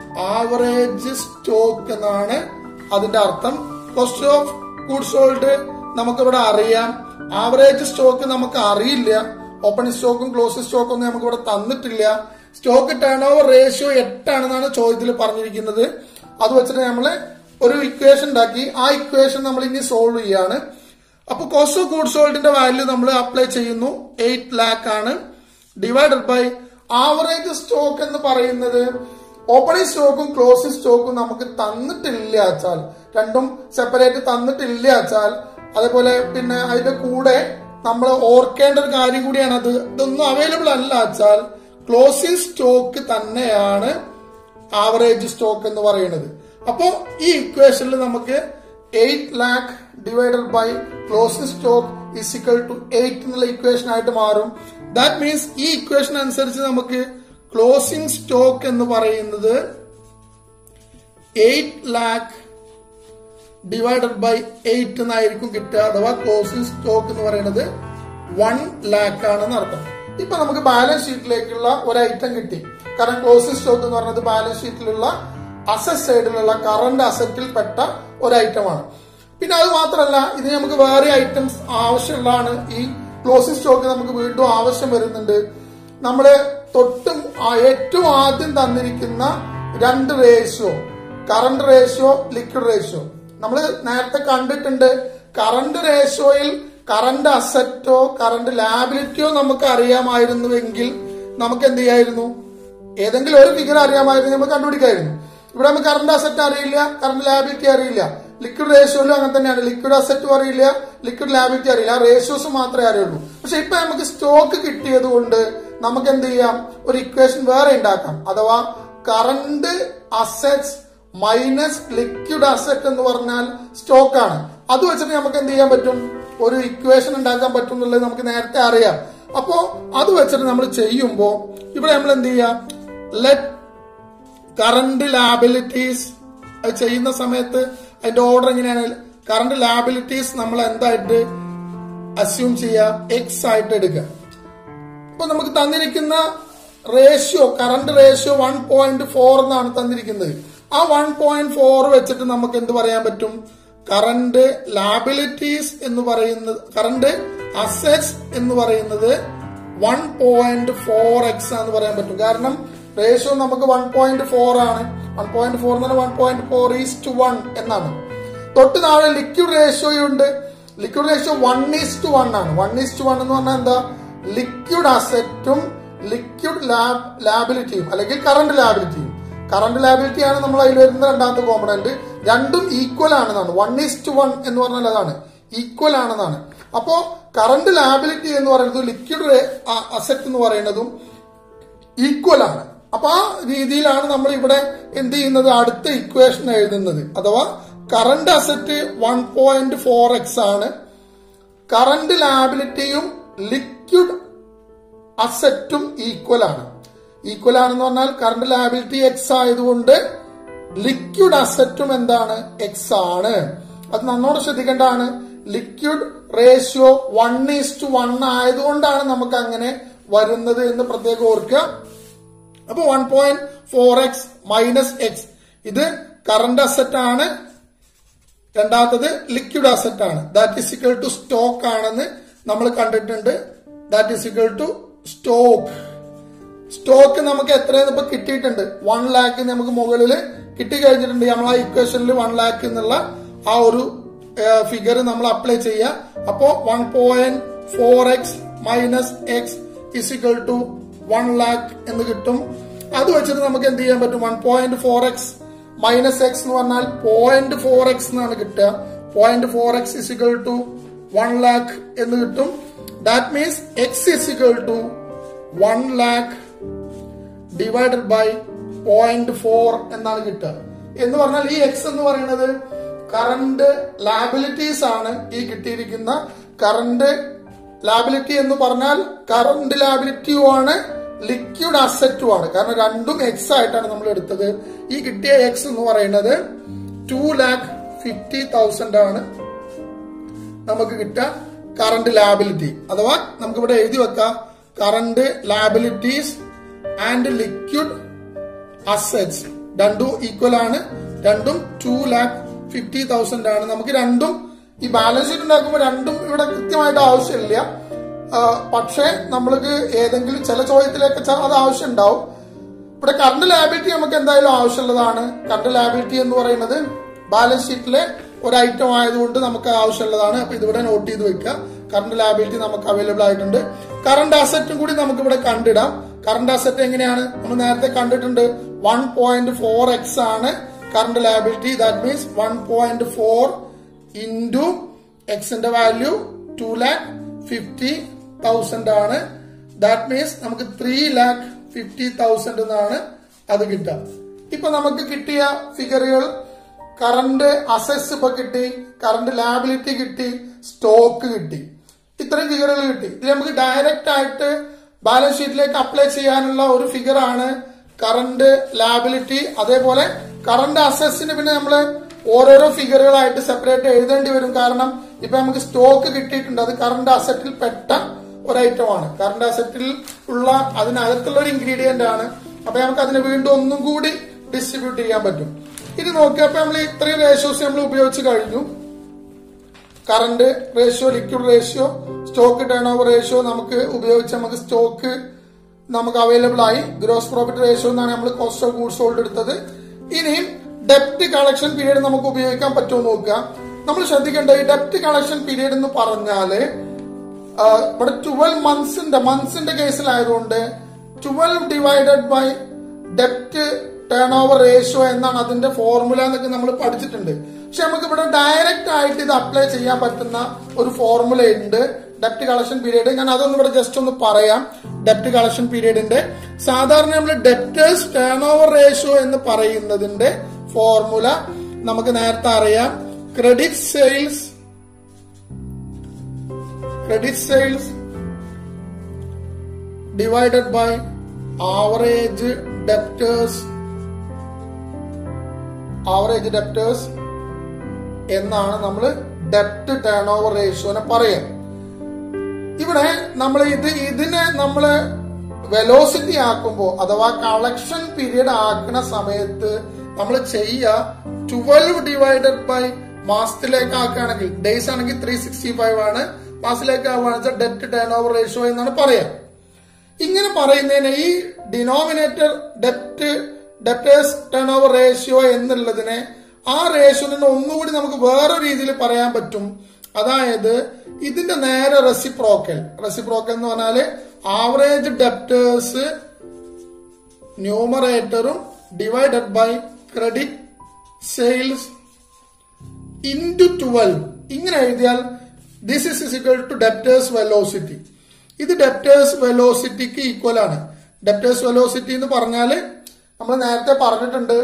average stock എന്നാണ് അതിന്റെ അർത്ഥം കോസ്റ്റ് ഓഫ് ഗൂഡ്സ് സോൾഡ് നമുക്കിവിടെ അറിയാം ആവറേജ് സ്റ്റോക്ക് നമുക്ക് അറിയില്ല ഓപ്പണിംഗ് സ്റ്റോക്കും ക്ലോസിംഗ് സ്റ്റോക്കും ഒന്നും നമുക്ക് ഇവിടെ തന്നിട്ടില്ല സ്റ്റോക്ക് ടേൺ ഓവർ റേഷ്യോ എട്ടാണെന്നാണ് ചോദ്യത്തിൽ പറഞ്ഞിരിക്കുന്നത് അത് വെച്ചിട്ട് നമ്മൾ ഒരു ഇക്വേഷൻ ഉണ്ടാക്കി ആ ഇക്വേഷൻ നമ്മൾ ഇനി സോൾവ് ചെയ്യാണ് അപ്പൊ കോസ്റ്റ് ഓഫ് ഗുഡ് സോൾഡിന്റെ വാല്യൂ നമ്മൾ അപ്ലൈ ചെയ്യുന്നു എയ്റ്റ് ലാക്ക് ആണ് ഡിവൈഡഡ് ബൈ ആവറേജ് സ്റ്റോക്ക് എന്ന് പറയുന്നത് ഓപ്പണിംഗ് സ്റ്റോക്കും ക്ലോസിംഗ് സ്റ്റോക്കും നമുക്ക് തന്നിട്ടില്ല വെച്ചാൽ രണ്ടും സെപ്പറേറ്റ് തന്നിട്ടില്ല വെച്ചാൽ അതേപോലെ പിന്നെ അതിന്റെ കൂടെ നമ്മൾ ഓർക്കേണ്ട ഒരു കാര്യം കൂടിയാണ് അത് ഇതൊന്നും അവൈലബിൾ അല്ല വെച്ചാൽ ക്ലോസിംഗ് സ്റ്റോക്ക് തന്നെയാണ് ആവറേജ് സ്റ്റോക്ക് എന്ന് പറയുന്നത് അപ്പോ ഈ ഇക്വേഷനിൽ നമുക്ക് eight lakh divided by closing stock is equal to eight എന്നുള്ള ഇക്വേഷൻ ആയിട്ട് മാറും ദാറ്റ് മീൻസ് ഈ ഇക്വേഷൻ അനുസരിച്ച് നമുക്ക് ക്ലോസിംഗ് സ്റ്റോക്ക് എന്ന് പറയുന്നത് eight lakh divided by eight എന്നായിരിക്കും കിട്ടുക അഥവാ ക്ലോസിംഗ് സ്റ്റോക്ക് എന്ന് പറയുന്നത് വൺ ലാക്ക് ആണെന്ന് അർത്ഥം ഇപ്പൊ നമുക്ക് ബാലൻസ് ഷീറ്റിലേക്കുള്ള ഒരു ഐറ്റം കിട്ടി കാരണം ക്ലോസിംഗ് സ്റ്റോക്ക് എന്ന് പറയുന്നത് ബാലൻസ് ഷീറ്റിലുള്ള അസറ്റ് സൈഡിലുള്ള കറന്റ് അസറ്റിൽ പെട്ട ഒരു ഐറ്റമാണ് പിന്നെ അത് മാത്രമല്ല ഇത് നമുക്ക് വേറെ ഐറ്റംസ് ആവശ്യമുള്ളതാണ് ഈ ക്ലോസിംഗ് സ്റ്റോക്ക് നമുക്ക് വീണ്ടും ആവശ്യം വരുന്നുണ്ട് നമ്മള് തൊട്ടും ആ- ഏറ്റവും ആദ്യം തന്നിരിക്കുന്ന രണ്ട് ratio current ratio liquid ratio നമ്മൾ നേരത്തെ കണ്ടിട്ടുണ്ട് കറണ്ട് റേഷ്യോയിൽ കറണ്ട് അസറ്റോ കറണ്ട് ലാബിലിറ്റിയോ നമുക്ക് അറിയാമായിരുന്നുവെങ്കിൽ നമുക്ക് എന്ത് ചെയ്യായിരുന്നു ഏതെങ്കിലും ഒരു ഫിഗർ അറിയാമായിരുന്നു നമുക്ക് കണ്ടുപിടിക്കായിരുന്നു ഇവിടെ നമുക്ക് കറണ്ട് അസറ്റ് അറിയില്ല കറണ്ട് ലാബിലിറ്റി അറിയില്ല ലിക്വിഡ് റേഷ്യോയിലും അങ്ങനെ തന്നെയാണ് ലിക്വിഡ് അസറ്റും അറിയില്ല ലിക്വിഡ് ലാബിലിറ്റി അറിയില്ല ആ റേഷ്യോസ് മാത്രമേ അറിയുള്ളൂ പക്ഷെ ഇപ്പൊ നമുക്ക് സ്റ്റോക്ക് കിട്ടിയത് കൊണ്ട് നമുക്ക് എന്ത് ചെയ്യാം ഒരു ഇക്വേഷൻ വേറെ ഉണ്ടാക്കാം അഥവാ current assets minus liquid asset എന്ന് പറഞ്ഞാൽ സ്റ്റോക്ക് ആണ് അത് വെച്ചിട്ട് നമുക്ക് എന്ത് ചെയ്യാൻ പറ്റും ഒരു ഇക്വേഷൻ ഉണ്ടാക്കാൻ പറ്റും എന്നുള്ളത് നമുക്ക് നേരത്തെ അറിയാം അപ്പോ അത് വെച്ചിട്ട് നമ്മൾ ചെയ്യുമ്പോ ഇവിടെ നമ്മൾ എന്ത് ചെയ്യാം ലെറ്റ് കറണ്ട് ലാബിലിറ്റീസ് അത് ചെയ്യുന്ന സമയത്ത് അതിന്റെ ഓർഡർ എങ്ങനെയാണ് കറണ്ട് ലാബിലിറ്റീസ് നമ്മൾ എന്തായിട്ട് അസ്യൂം ചെയ്യാം എക്സ് ആയിട്ട് എടുക്കുക അപ്പൊ നമുക്ക് തന്നിരിക്കുന്ന ratio current ratio one point four എന്നാണ് തന്നിരിക്കുന്നത് ആ വൺ പോയിന്റ് ഫോർ വെച്ചിട്ട് നമുക്ക് എന്ത് പറയാൻ പറ്റും കറണ്ട് ലാബിലിറ്റീസ് എന്ന് പറയുന്നത് കറണ്ട് അസറ്റ്സ് എന്ന് പറയുന്നത് വൺ പോയിന്റ് ഫോർ എക്സ് എന്ന് പറയാൻ പറ്റും കാരണം റേഷ്യോ നമുക്ക് വൺ പോയിന്റ് ഫോർ ആണ് വൺ പോയിന്റ് ഫോർ എന്ന് പറഞ്ഞാൽ one point four is to one എന്നാണ് തൊട്ട് താഴെ ലിക്വിഡ് റേഷ്യോയുണ്ട് liquid ratio one is to one ആണ് വൺ ഈസ് ടു വൺ എന്ന് പറഞ്ഞാൽ എന്താ ലിക്വിഡ് അസറ്റും ലിക്വിഡ് ലാബ് ലാബിലിറ്റിയും അല്ലെങ്കിൽ കറണ്ട് ലാബിലിറ്റിയും കറണ്ട് ലാബിലിറ്റി ആണ് നമ്മൾ അതിൽ വരുന്ന രണ്ടാമത്തെ കോമ്പണന്റ് രണ്ടും ഈക്വൽ ആണെന്നാണ് വൺ ഈസ് ടു വൺ എന്ന് പറഞ്ഞാൽ അതാണ് ഈക്വൽ ആണെന്നാണ് അപ്പോ കറണ്ട് ലാബിലിറ്റി എന്ന് പറയുന്നത് ലിക്വിഡ് അസറ്റ് എന്ന് പറയുന്നതും ഈക്വൽ ആണ് അപ്പൊ ആ രീതിയിലാണ് നമ്മൾ ഇവിടെ എന്ത് ചെയ്യുന്നത് അടുത്ത ഇക്വേഷൻ എഴുതുന്നത് അഥവാ current asset one point four x ആണ് കറണ്ട് ലാബിലിറ്റിയും ലിക്വിഡ് അസറ്റും ഈക്വൽ ആണ് ഈക്വൽ ആണെന്ന് പറഞ്ഞാൽ കറണ്ട് ലാബിലിറ്റി എക്സ് ആയതുകൊണ്ട് ലിക്വിഡ് അസറ്റും എന്താണ് എക്സ് ആണ് അത് നന്നോട് ശ്രദ്ധിക്കേണ്ടതാണ് liquid ratio one is to one ആയതുകൊണ്ടാണ് നമുക്ക് അങ്ങനെ വരുന്നത് എന്ന് പ്രത്യേകം ഓർക്കുക അപ്പൊ one point four x minus x ഇത് കറണ്ട് അസറ്റ് ആണ് രണ്ടാമത്തത് ലിക്വിഡ് അസറ്റ് ആണ് that is equal to stock ആണെന്ന് നമ്മൾ കണ്ടിട്ടുണ്ട് that is equal to stock stock നമുക്ക് എത്രയെന്ന് ഇപ്പൊ കിട്ടിയിട്ടുണ്ട് വൺ ലാക്ക് നമുക്ക് മുകളിൽ കിട്ടി കഴിഞ്ഞിട്ടുണ്ട് നമ്മൾ ആ ഇക്വേഷനിൽ വൺ ലാക്ക് എന്നുള്ള ആ ഒരു ഫിഗർ നമ്മൾ അപ്ലൈ ചെയ്യുക അപ്പോ one point four x minus x is equal to one lakh എന്ന് കിട്ടും അത് വെച്ചിട്ട് നമുക്ക് എന്ത് ചെയ്യാൻ പറ്റും one point four x minus x എന്ന് പറഞ്ഞാൽ പോയിന്റ് ഫോർ എക്സ് എന്നാണ് കിട്ടുക point four x is equal to one lakh എന്ന് കിട്ടും that means x is equal to one lakh divided by point four എന്നാണ് കിട്ടുക എന്ന് പറഞ്ഞാൽ ഈ എക്സ് എന്ന് പറയുന്നത് കറണ്ട് ലാബിലിറ്റീസ് ആണ് ഈ കിട്ടിയിരിക്കുന്ന കറണ്ട് ലാബിലിറ്റി എന്ന് പറഞ്ഞാൽ കറണ്ട് ലാബിലിറ്റിയും ആണ് ലിക്വിഡ് അസറ്റും ആണ് കാരണം രണ്ടും എക്സ് ആയിട്ടാണ് നമ്മൾ എടുത്തത് ഈ കിട്ടിയ എക്സ് എന്ന് പറയുന്നത് ടു ലാക്ക് ഫിഫ്റ്റി തൗസൻഡ് ആണ് നമുക്ക് കിട്ടുക കറണ്ട് ലാബിലിറ്റി അഥവാ നമുക്ക് ഇവിടെ എഴുതി വെക്കാം current liabilities and liquid assets രണ്ടും ഈക്വൽ ആണ് രണ്ടും ടു ലാക്ക് ഫിഫ്റ്റി തൗസൻഡ് ആണ് നമുക്ക് രണ്ടും ഈ ബാലൻസ് ഷീറ്റ് ഉണ്ടാക്കുമ്പോൾ രണ്ടും ഇവിടെ കൃത്യമായിട്ട് ആവശ്യമില്ല ആ, പക്ഷേ നമ്മൾക്ക് ഏതെങ്കിലും ചില ചോദ്യത്തിലൊക്കെ ച- അത് ആവശ്യം ഉണ്ടാവും ഇവിടെ കറണ്ട് ലാബിലിറ്റി നമുക്ക് എന്തായാലും ആവശ്യമുള്ളതാണ് കറണ്ട് ലാബിലിറ്റി എന്ന് പറയുന്നത് ബാലൻസ് ഷീറ്റിലെ ഒരു ഐറ്റം ആയതുകൊണ്ട് നമുക്ക് ആവശ്യമുള്ളതാണ് അപ്പൊ ഇതിവിടെ നോട്ട് ചെയ്ത് വെക്കുക കറണ്ട് ലാബിലിറ്റി നമുക്ക് അവൈലബിൾ ആയിട്ടുണ്ട് കറണ്ട് അസറ്റും കൂടി നമുക്ക് ഇവിടെ കണ്ടിടാം കറണ്ട് അസറ്റ് എങ്ങനെയാണ് നമ്മൾ നേരത്തെ കണ്ടിട്ടുണ്ട് വൺ പോയിന്റ് ഫോർ എക്സ് ആണ് current liability that means one point four into എക്സിന്റെ value two lakh fifty thousand ആണ് ദാറ്റ് മീൻസ് നമുക്ക് ത്രീ ലാക്ക് ഫിഫ്റ്റി തൗസൻഡ് എന്നാണ് അത് കിട്ടുക ഇപ്പൊ നമുക്ക് കിട്ടിയ ഫിഗറുകൾ കറണ്ട് അസസ് ഇപ്പൊ കിട്ടി കറണ്ട് ലാബിലിറ്റി കിട്ടി സ്റ്റോക്ക് കിട്ടി ഇത്രയും ഫിഗറുകൾ കിട്ടി ഇത് നമുക്ക് ഡയറക്റ്റ് ആയിട്ട് ബാലൻസ് ഷീറ്റിലേക്ക് അപ്ലൈ ചെയ്യാനുള്ള ഒരു ഫിഗർ ആണ് കറണ്ട് ലാബിലിറ്റി അതേപോലെ കറണ്ട് അസസിന് പിന്നെ നമ്മൾ ഓരോരോ ഫിഗറുകളായിട്ട് സെപ്പറേറ്റ് എഴുതേണ്ടി വരും കാരണം ഇപ്പൊ നമുക്ക് സ്റ്റോക്ക് കിട്ടിയിട്ടുണ്ട് അത് കറണ്ട് അസറ്റിൽ പെട്ട ഒരു ഐറ്റം ആണ് കറണ്ട് അസറ്റിൽ ഉള്ള അതിനകത്തുള്ള ഒരു ഇൻഗ്രീഡിയന്റ് ആണ് അപ്പൊ നമുക്ക് അതിനെ വീണ്ടും ഒന്നും കൂടി ഡിസ്ട്രിബ്യൂട്ട് ചെയ്യാൻ പറ്റും ഇനി നോക്കുക അപ്പൊ നമ്മൾ ഇത്രയും റേഷ്യോസ് നമ്മൾ ഉപയോഗിച്ച് കഴിഞ്ഞു current ratio liquid ratio stock turn over ratio നമുക്ക് ഉപയോഗിച്ച് നമുക്ക് സ്റ്റോക്ക് നമുക്ക് അവൈലബിൾ ആയി ഗ്രോസ് പ്രോഫിറ്റ് റേഷ്യോ എന്നാണ് നമ്മൾ കോസ്റ്റ് ഓഫ് ഗൂഡ്സ് സോൾഡ് എടുത്തത് ഇനിയും ഡെപ്റ്റ് കളക്ഷൻ പീരീഡ് നമുക്ക് ഉപയോഗിക്കാൻ പറ്റുമോ നോക്കുക നമ്മൾ ശ്രദ്ധിക്കേണ്ട ഈ ഡെപ്റ്റ് കളക്ഷൻ പീരീഡ് എന്ന് പറഞ്ഞാല് ആ, ഇവിടെ ട്വൽവ് മന്ത്സിന്റെ മന്ത്സിന്റെ കേസിലായതുകൊണ്ട് ട്വൽവ് ഡിവൈഡഡ് ബൈ ഡെപ്റ്റ് ടേൺ ഓവർ റേഷ്യോ എന്നാണ് അതിന്റെ ഫോർമുല എന്നൊക്കെ നമ്മൾ പഠിച്ചിട്ടുണ്ട് പക്ഷെ നമുക്ക് ഇവിടെ ഡയറക്റ്റ് ആയിട്ട് ഇത് അപ്ലൈ ചെയ്യാൻ പറ്റുന്ന ഒരു ഫോർമുല ഉണ്ട് ഡെപ്റ്റ് കളക്ഷൻ പീരീഡ് ഞാൻ അതൊന്നും ഇവിടെ ജസ്റ്റ് ഒന്ന് പറയാം ഡെപ്റ്റ് കളക്ഷൻ പീരീഡിന്റെ സാധാരണ നമ്മൾ ഡെപ്റ്റേഴ്സ് ടേൺ ഓവർ റേഷ്യോ എന്ന് പറയുന്നതിന്റെ ഫോർമുല നമുക്ക് നേരത്തെ അറിയാം credit sales credit sales divided by average debtors average debtors എന്നാണ് നമ്മൾ ഡെപ്റ്റ് ടേൺ ഓവർ റേഷ്യോനെ പറയാം ഇവിടെ നമ്മൾ ഇത് ഇതിനെ നമ്മൾ വെലോസിറ്റി ആക്കുമ്പോൾ അഥവാ കളക്ഷൻ പീരീഡ് ആക്കുന്ന സമയത്ത് നമ്മൾ ചെയ്യുക ട്വൽവ് ഡിവൈഡഡ് ബൈ മാസത്തിലേക്ക് ആക്കുകയാണെങ്കിൽ ഡേയ്സ് ആണെങ്കിൽ ത്രീ സിക്സ്റ്റി ഫൈവ് ആണ് മാസത്തിലേക്ക് ആവുകയാണെന്ന് വെച്ചാൽ ഡെപ്റ്റ് ടേൺ ഓവർ റേഷ്യോ എന്നാണ് പറയാം ഇങ്ങനെ പറയുന്നതിന് ഈ ഡിനോമിനേറ്റർ ഡെപ്റ്റ് ഡെപ്റ്റേഴ്സ് ടേൺ ഓവർ റേഷ്യോ എന്നുള്ളതിനെ ആ റേഷ്യോനെ ഒന്നുകൂടി നമുക്ക് വേറെ രീതിയിൽ പറയാൻ പറ്റും അതായത് ഇതിന്റെ നേരെ റെസിപ്രോക്കൽ റെസിപ്രോക്കൽ എന്ന് പറഞ്ഞാല് ആവറേജ് ഡെപ്റ്റേഴ്സ് ന്യൂമറേറ്ററും divided by credit sales into twelve ഇങ്ങനെ എഴുതിയാൽ this is is equal to debtors velocity ഇത് ഡെപ്റ്റേഴ്സ് വെലോസിറ്റിക്ക് ഈക്വൽ ആണ് ഡെപ്റ്റേഴ്സ് വെലോസിറ്റി എന്ന് പറഞ്ഞാല് നമ്മൾ നേരത്തെ പറഞ്ഞിട്ടുണ്ട്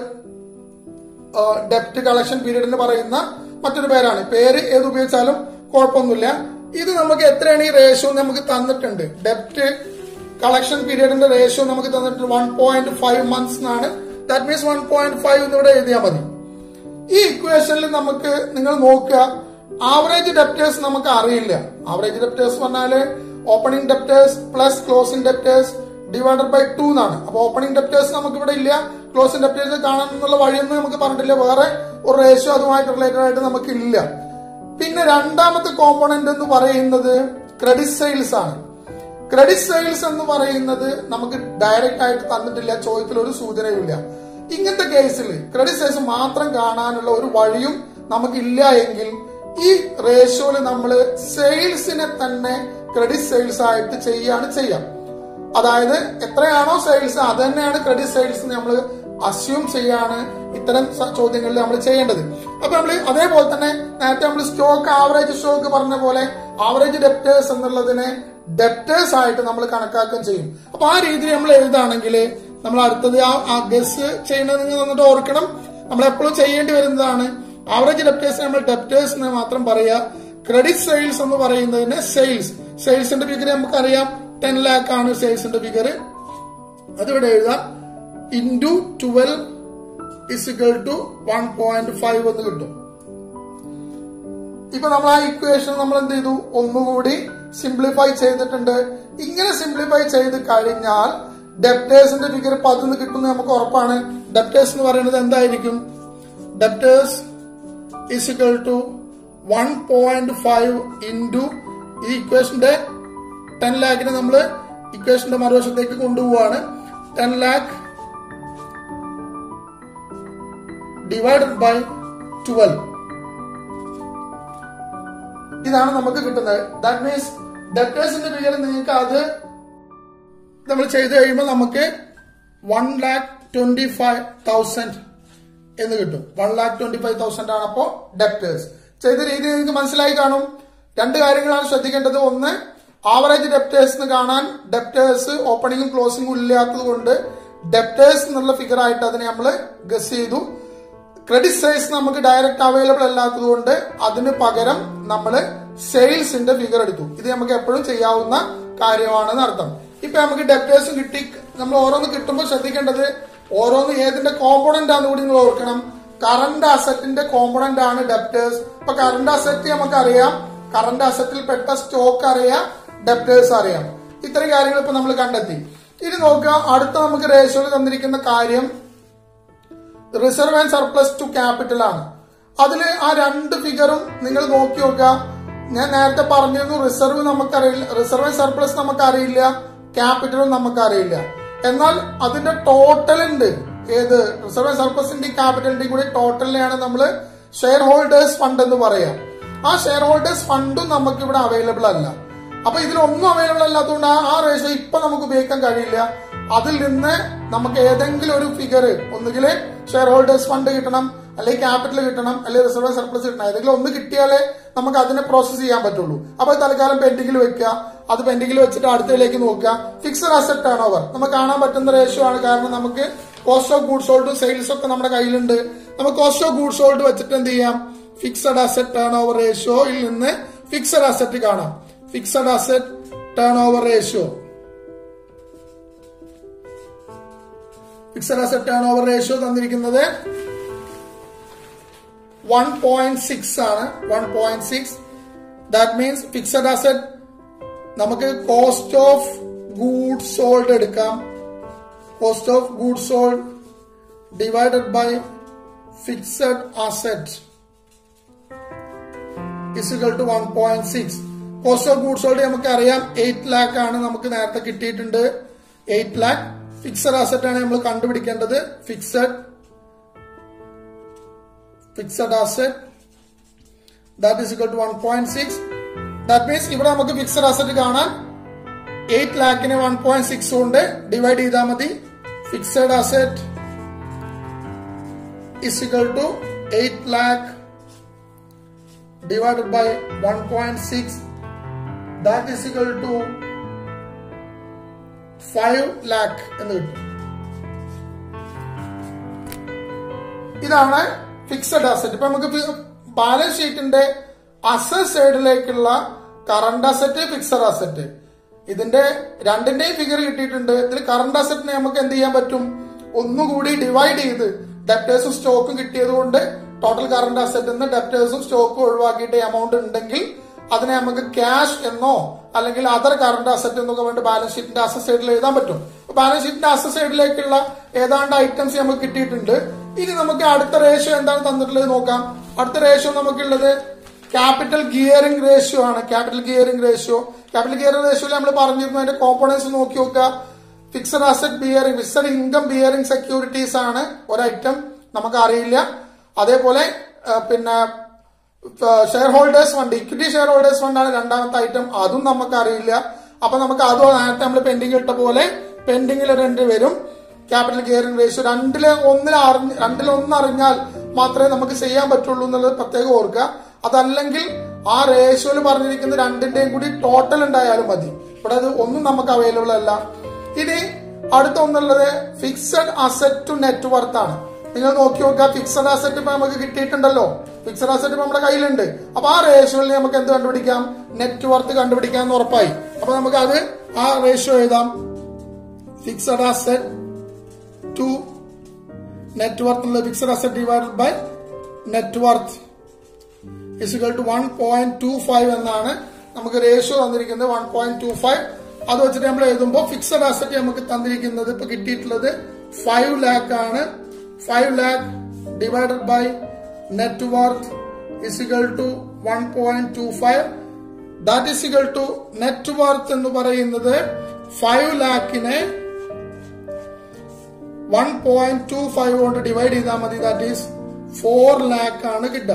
ഡെപ്റ്റ് കളക്ഷൻ പീരീഡ് എന്ന് പറയുന്ന മറ്റൊരു പേരാണ് പേര് ഏത് ഉപയോഗിച്ചാലും കുഴപ്പമൊന്നുമില്ല ഇത് നമുക്ക് എത്രയാണ് ഈ റേഷ്യോ നമുക്ക് തന്നിട്ടുണ്ട് ഡെപ്റ്റ് കളക്ഷൻ പീരീഡിന്റെ റേഷ്യോ നമുക്ക് തന്നിട്ടുണ്ട് വൺ പോയിന്റ് ഫൈവ് മന്ത്സ് എന്നാണ് that means one point five എന്നിവിടെ എഴുതിയാൽ മതി ഈ ഇക്വേഷനിൽ നമുക്ക് നിങ്ങൾ നോക്കുക ആവറേജ് ഡെപ്റ്റേഴ്സ് നമുക്ക് അറിയില്ല ആവറേജ് ഡെപ്റ്റേഴ്സ് പറഞ്ഞാല് opening debtors plus closing debtors divided by two എന്നാണ് അപ്പൊ ഓപ്പണിംഗ് ഡെപ്റ്റേഴ്സ് നമുക്ക് ഇവിടെ ഇല്ല ക്ലോസിംഗ് ഡെപ്റ്റേഴ്സ് കാണാൻ എന്നുള്ള വഴിയൊന്നും നമുക്ക് പറഞ്ഞിട്ടില്ല വേറെ ഒരു റേഷ്യോ അതുമായിട്ട് റിലേറ്റഡ് ആയിട്ട് നമുക്ക് ഇല്ല പിന്നെ രണ്ടാമത്തെ കോമ്പോണന്റ് എന്ന് പറയുന്നത് ക്രെഡിറ്റ് സെയിൽസ് ആണ് ക്രെഡിറ്റ് സെയിൽസ് എന്ന് പറയുന്നത് നമുക്ക് ഡയറക്റ്റ് ആയിട്ട് തന്നിട്ടില്ല ചോദ്യത്തിൽ ഒരു സൂചനയുമില്ല ഇങ്ങനത്തെ കേസിൽ ക്രെഡിറ്റ് സെയിൽസ് മാത്രം കാണാനുള്ള ഒരു വഴിയും നമുക്കില്ല എങ്കിൽ ഈ റേഷ്യോയിൽ നമ്മൾ സെയിൽസിനെ തന്നെ ക്രെഡിറ്റ് സെയിൽസ് ആയിട്ട് ചെയ്യാണ് ചെയ്യാം അതായത് എത്രയാണോ സെയിൽസ് അത് തന്നെയാണ് ക്രെഡിറ്റ് സെയിൽസ് നമ്മൾ അസ്യൂം ചെയ്യാണ് ഇത്തരം സ- ചോദ്യങ്ങളിൽ നമ്മൾ ചെയ്യേണ്ടത് അപ്പൊ നമ്മൾ അതേപോലെ തന്നെ നേരത്തെ നമ്മൾ സ്റ്റോക്ക് ആവറേജ് സ്റ്റോക്ക് പറഞ്ഞ പോലെ ആവറേജ് ഡെപ്റ്റേഴ്സ് എന്നുള്ളതിനെ ഡെപ്റ്റേഴ്സ് ആയിട്ട് നമ്മൾ കണക്കാക്കുകയും ചെയ്യും അപ്പൊ ആ രീതിയിൽ നമ്മൾ എഴുതാണെങ്കിൽ നമ്മൾ അടുത്തത് ആ- ആ ഗസ് ചെയ്യുന്നത് നിങ്ങൾ വന്നിട്ട് ഓർക്കണം നമ്മൾ എപ്പോഴും ചെയ്യേണ്ടി വരുന്നതാണ് ആവറേജ് ഡെപ്റ്റേഴ്സ് നമ്മൾ ഡെപ്റ്റേഴ്സ് എന്ന് മാത്രം പറയുക ക്രെഡിറ്റ് സെയിൽസ് എന്ന് പറയുന്നതിന് സെയിൽസ് സെയിൽസിന്റെ ഫിഗർ നമുക്കറിയാം ടെൻ ലാക്ക് ആണ് സെയിൽസിന്റെ ഫിഗർ അതിവിടെ എഴുതാം into twelve is equal to one point five എന്ന് കിട്ടും ഇപ്പൊ നമ്മൾ ആ ഇക്വേഷൻ നമ്മൾ എന്ത് ചെയ്തു ഒന്നുകൂടി സിംപ്ലിഫൈ ചെയ്തിട്ടുണ്ട് ഇങ്ങനെ സിംപ്ലിഫൈ ചെയ്ത് കഴിഞ്ഞാൽ ഡെപ്റ്റേഴ്സിന്റെ ഫിഗർ പതിന്ന് കിട്ടുന്നത് നമുക്ക് ഉറപ്പാണ് ഡെപ്റ്റേഴ്സ് എന്ന് പറയുന്നത് എന്തായിരിക്കും debtors is equal to one point five into ഈ ഇക്വേഷന്റെ ടെൻ ലാക്കിനെ നമ്മൾ ഇക്വേഷന്റെ മറുവശത്തേക്ക് കൊണ്ടുപോവാണ് ten lakh divided by twelve ഇതാണ് നമുക്ക് കിട്ടുന്നത് ദാറ്റ് മീൻസ് ഡെപ്റ്റേഴ്സിന്റെ ഫിഗർ നിങ്ങൾക്ക് അത് നമ്മൾ ചെയ്ത് കഴിയുമ്പോൾ നമുക്ക് one lakh twenty five thousand എന്ന് കിട്ടും one lakh twenty five thousand ആണ് അപ്പോ ഡെപ്റ്റേഴ്സ് ചെയ്ത രീതി നിങ്ങൾക്ക് മനസ്സിലായി കാണും രണ്ട് കാര്യങ്ങളാണ് ശ്രദ്ധിക്കേണ്ടത് ഒന്ന് ആവറേജ് ഡെപ്റ്റേഴ്സ് എന്ന് കാണാൻ ഡെപ്റ്റേഴ്സ് ഓപ്പണിംഗും ക്ലോസിംഗും ഇല്ലാത്തത് കൊണ്ട് ഡെപ്റ്റേഴ്സ് എന്നുള്ള ഫിഗർ ആയിട്ട് അതിനെ നമ്മൾ ഗസ് ചെയ്തു ക്രെഡിറ്റ് സെയിൽസ് നമുക്ക് ഡയറക്റ്റ് അവൈലബിൾ അല്ലാത്തത് കൊണ്ട് അതിന് പകരം നമ്മൾ സെയിൽസിന്റെ ഫിഗർ എടുത്തു ഇത് നമുക്ക് എപ്പോഴും ചെയ്യാവുന്ന കാര്യമാണെന്ന് അർത്ഥം ഇപ്പൊ നമുക്ക് ഡെപ്റ്റേഴ്സും കിട്ടി നമ്മൾ ഓരോന്ന് കിട്ടുമ്പോൾ ശ്രദ്ധിക്കേണ്ടത് ഓരോന്ന് ഏതിന്റെ കോമ്പോണന്റ് ആണെന്ന് കൂടി നിങ്ങൾ ഓർക്കണം കറന്റ് അസറ്റിന്റെ കോമ്പോണന്റ് ആണ് ഡെപ്റ്റേഴ്സ് ഇപ്പൊ കറന്റ് അസറ്റ് നമുക്കറിയാം കറന്റ് അസറ്റിൽ പെട്ട സ്റ്റോക്ക് അറിയാം ഡെപ്റ്റേഴ്സ് അറിയാം ഇത്രയും കാര്യങ്ങൾ ഇപ്പൊ നമ്മൾ കണ്ടെത്തി ഇനി നോക്കുക അടുത്ത നമുക്ക് റേഷ്യോയിൽ തന്നിരിക്കുന്ന കാര്യം reserve and surplus to capital ആണ് അതിൽ ആ രണ്ട് ഫിഗറും നിങ്ങൾ നോക്കി നോക്കുക ഞാൻ നേരത്തെ പറഞ്ഞിരുന്നു റിസർവ് നമുക്കറിയില്ല റിസർവ് ആൻഡ് സർപ്ലസ് നമുക്കറിയില്ല ക്യാപിറ്റലും നമുക്കറിയില്ല എന്നാൽ അതിന്റെ ടോട്ടൽ ഉണ്ട് ഏത് റിസർവ് ആൻഡ് സർപ്ലസിന്റെയും ക്യാപിറ്റലിന്റെയും കൂടി ടോട്ടലിനെയാണ് നമ്മൾ ഷെയർ ഹോൾഡേഴ്സ് ഫണ്ട് എന്ന് പറയാം ആ ഷെയർ ഹോൾഡേഴ്സ് ഫണ്ടും നമുക്ക് ഇവിടെ അവൈലബിൾ അല്ല അപ്പൊ ഇതിലൊന്നും അവൈലബിൾ അല്ലാത്തതുകൊണ്ട് ആ- ആ റേഷ്യോ ഇപ്പൊ നമുക്ക് ഉപയോഗിക്കാൻ കഴിയില്ല അതിൽ നിന്ന് നമുക്ക് ഏതെങ്കിലും ഒരു ഫിഗർ ഒന്നുകിൽ ഷെയർ ഹോൾഡേഴ്സ് ഫണ്ട് കിട്ടണം അല്ലെങ്കിൽ ക്യാപിറ്റൽ കിട്ടണം അല്ലെങ്കിൽ റിസർവ് സർപ്ലസ് കിട്ടണം ഏതെങ്കിലും ഒന്ന് കിട്ടിയാലേ നമുക്ക് അതിനെ പ്രോസസ് ചെയ്യാൻ പറ്റുള്ളൂ അപ്പൊ തൽക്കാലം പെൻഡിങ്ങിൽ വെക്കുക അത് പെൻഡിങ്ങിൽ വെച്ചിട്ട് അടുത്തതിലേക്ക് നോക്കുക ഫിക്സഡ് അസറ്റ് ടേൺ ഓവർ നമുക്ക് കാണാൻ പറ്റുന്ന റേഷ്യോ ആണ് കാരണം നമുക്ക് കോസ്റ്റ് ഓഫ് ഗുഡ്സ് സോൾഡും സെയിൽസ് ഒക്കെ നമ്മുടെ കയ്യിലുണ്ട് നമുക്ക് കോസ്റ്റ് ഓഫ് ഗുഡ്സ് സോൾഡ് വെച്ചിട്ട് എന്ത് ചെയ്യാം ഫിക്സഡ് അസറ്റ് ടേൺ ഓവർ റേഷ്യോയിൽ നിന്ന് ഫിക്സഡ് അസറ്റ് കാണാം fixed asset turn over ratio fixed asset turn over ratio തന്നിരിക്കുന്നത് വൺ പോയിന്റ് സിക്സ് ആണ് one point six that means fixed asset നമുക്ക് കോസ്റ്റ് ഓഫ് ഗൂഡ് സോൾഡ് എടുക്കാം cost of good sold divided by fixed asset is equal to one point six cost of goods sold നമുക്ക് അറിയാം eight lakh ആണ് നമുക്ക് നേരത്തെ കിട്ടിയിട്ടുണ്ട് eight lakh fixed asset ആണ് നമ്മൾ കണ്ടുപിടിക്കേണ്ടത് fixed fixed asset that is equal to one point six that means ഇവിടെ നമുക്ക് ഫിക്സഡ് അസറ്റ് കാണാൻ എയ്റ്റ് ലാക്കിന് വൺ പോയിന്റ് സിക്സ് കൊണ്ട് ഡിവൈഡ് ചെയ്താൽ മതി fixed asset is equal to 8 lakh divided by 1.6 that is equal to 5 lakh എന്ന് കിട്ടും ഇതാണ് ഫിക്സഡ് അസറ്റ് ഇപ്പൊ നമുക്ക് ബാലൻസ് ഷീറ്റിന്റെ അസറ്റ് സൈഡിലേക്കുള്ള കറണ്ട് അസറ്റ് ഫിക്സഡ് അസറ്റ് ഇതിന്റെ രണ്ടിന്റെയും ഫിഗർ കിട്ടിയിട്ടുണ്ട് ഇതിൽ കറണ്ട് അസറ്റിനെ നമുക്ക് എന്ത് ചെയ്യാൻ പറ്റും ഒന്നുകൂടി ഡിവൈഡ് ചെയ്ത് ഡെപ്റ്റേഴ്സും സ്റ്റോക്കും കിട്ടിയത് കൊണ്ട് ടോട്ടൽ കറണ്ട് അസറ്റ് എന്ന് ഡെപ്റ്റേഴ്സും സ്റ്റോക്കും ഒഴിവാക്കിയിട്ട് എമൗണ്ട് ഉണ്ടെങ്കിൽ അതിനെ നമുക്ക് ക്യാഷ് എന്നോ അല്ലെങ്കിൽ അതർ കറണ്ട് അസറ്റ് എന്നൊക്കെ വേണ്ടി ബാലൻസ് ഷീറ്റിന്റെ അസറ്റ് സൈഡിൽ എഴുതാൻ പറ്റും ബാലൻസ് ഷീറ്റിന്റെ അസറ്റ് സൈഡിലേക്കുള്ള ഏതാണ്ട് ഐറ്റംസ് നമുക്ക് കിട്ടിയിട്ടുണ്ട് ഇനി നമുക്ക് അടുത്ത റേഷ്യോ എന്താണ് തന്നിട്ടുള്ളത് നോക്കാം അടുത്ത റേഷ്യോ നമുക്കുള്ളത് ക്യാപിറ്റൽ ഗിയറിംഗ് റേഷ്യോ ആണ് capital gearing ratio capital gearing റേഷ്യോയിൽ നമ്മൾ പറഞ്ഞിരുന്നു അതിന്റെ കോമ്പോണൻസ് നോക്കി നോക്കുക fixed asset bearing fixed income bearing securities ആണ് ഒരു ഐറ്റം നമുക്ക് അറിയില്ല അതേപോലെ ആ, പിന്നെ share holders fund equity share holders fund ആണ് രണ്ടാമത്തെ ഐറ്റം അതും നമുക്ക് അറിയില്ല അപ്പൊ നമുക്ക് അതും നേരത്തെ നമ്മൾ പെൻഡിങ് ഇട്ട പോലെ പെൻഡിങ്ങിൽ രണ്ട് വരും ക്യാപിറ്റൽ ഗിയറിംഗ് റേഷ്യോ രണ്ടില് ഒന്നിൽ അറിഞ്ഞ് രണ്ടിൽ ഒന്ന് അറിഞ്ഞാൽ മാത്രമേ നമുക്ക് ചെയ്യാൻ പറ്റുള്ളൂ എന്നുള്ളത് പ്രത്യേകം ഓർക്കുക അതല്ലെങ്കിൽ ആ റേഷ്യോയിൽ പറഞ്ഞിരിക്കുന്ന രണ്ടിന്റെയും കൂടി ടോട്ടൽ ഉണ്ടായാലും മതി ഇവിടെ അത് ഒന്നും നമുക്ക് അവൈലബിൾ അല്ല ഇനി അടുത്ത ഒന്നുള്ളത് fixed asset to net worth ആണ് നിങ്ങൾ നോക്കി നോക്കുക ഫിക്സഡ് അസറ്റ് ഇപ്പൊ നമുക്ക് കിട്ടിയിട്ടുണ്ടല്ലോ ഫിക്സഡ് അസറ്റ് ഇപ്പൊ നമ്മുടെ കയ്യിലുണ്ട് അപ്പൊ ആ റേഷ്യോയിൽ നമുക്ക് എന്ത് കണ്ടുപിടിക്കാം നെറ്റ് വർത്ത് കണ്ടുപിടിക്കാം എന്ന് ഉറപ്പായി അപ്പൊ നമുക്ക് അത് ആ റേഷ്യോ എഴുതാം fixed asset to net worth fixed asset divided by net worth is equal to one point two five എന്നാണ് നമുക്ക് റേഷ്യോ തന്നിരിക്കുന്നത് വൺ പോയിന്റ് ടു ഫൈവ് അത് വെച്ചിട്ട് നമ്മൾ എഴുതുമ്പോൾ ഫിക്സഡ് അസറ്റ് നമുക്ക് തന്നിരിക്കുന്നത് ഇപ്പൊ കിട്ടിയിട്ടുള്ളത് ഫൈവ് ലാക്ക് ആണ് five lakh divided by net worth is equal to one point two five that is equal to net worth എന്ന് പറയുന്നത് ഫൈവ് ലാക്കിനെ വൺ പോയിന്റ് ടു ഫൈവ് കൊണ്ട് ഡിവൈഡ് ചെയ്താൽ മതി ദാറ്റ് ഈസ് ഫോർ ലാക്ക് ആണ് കിട്ടുക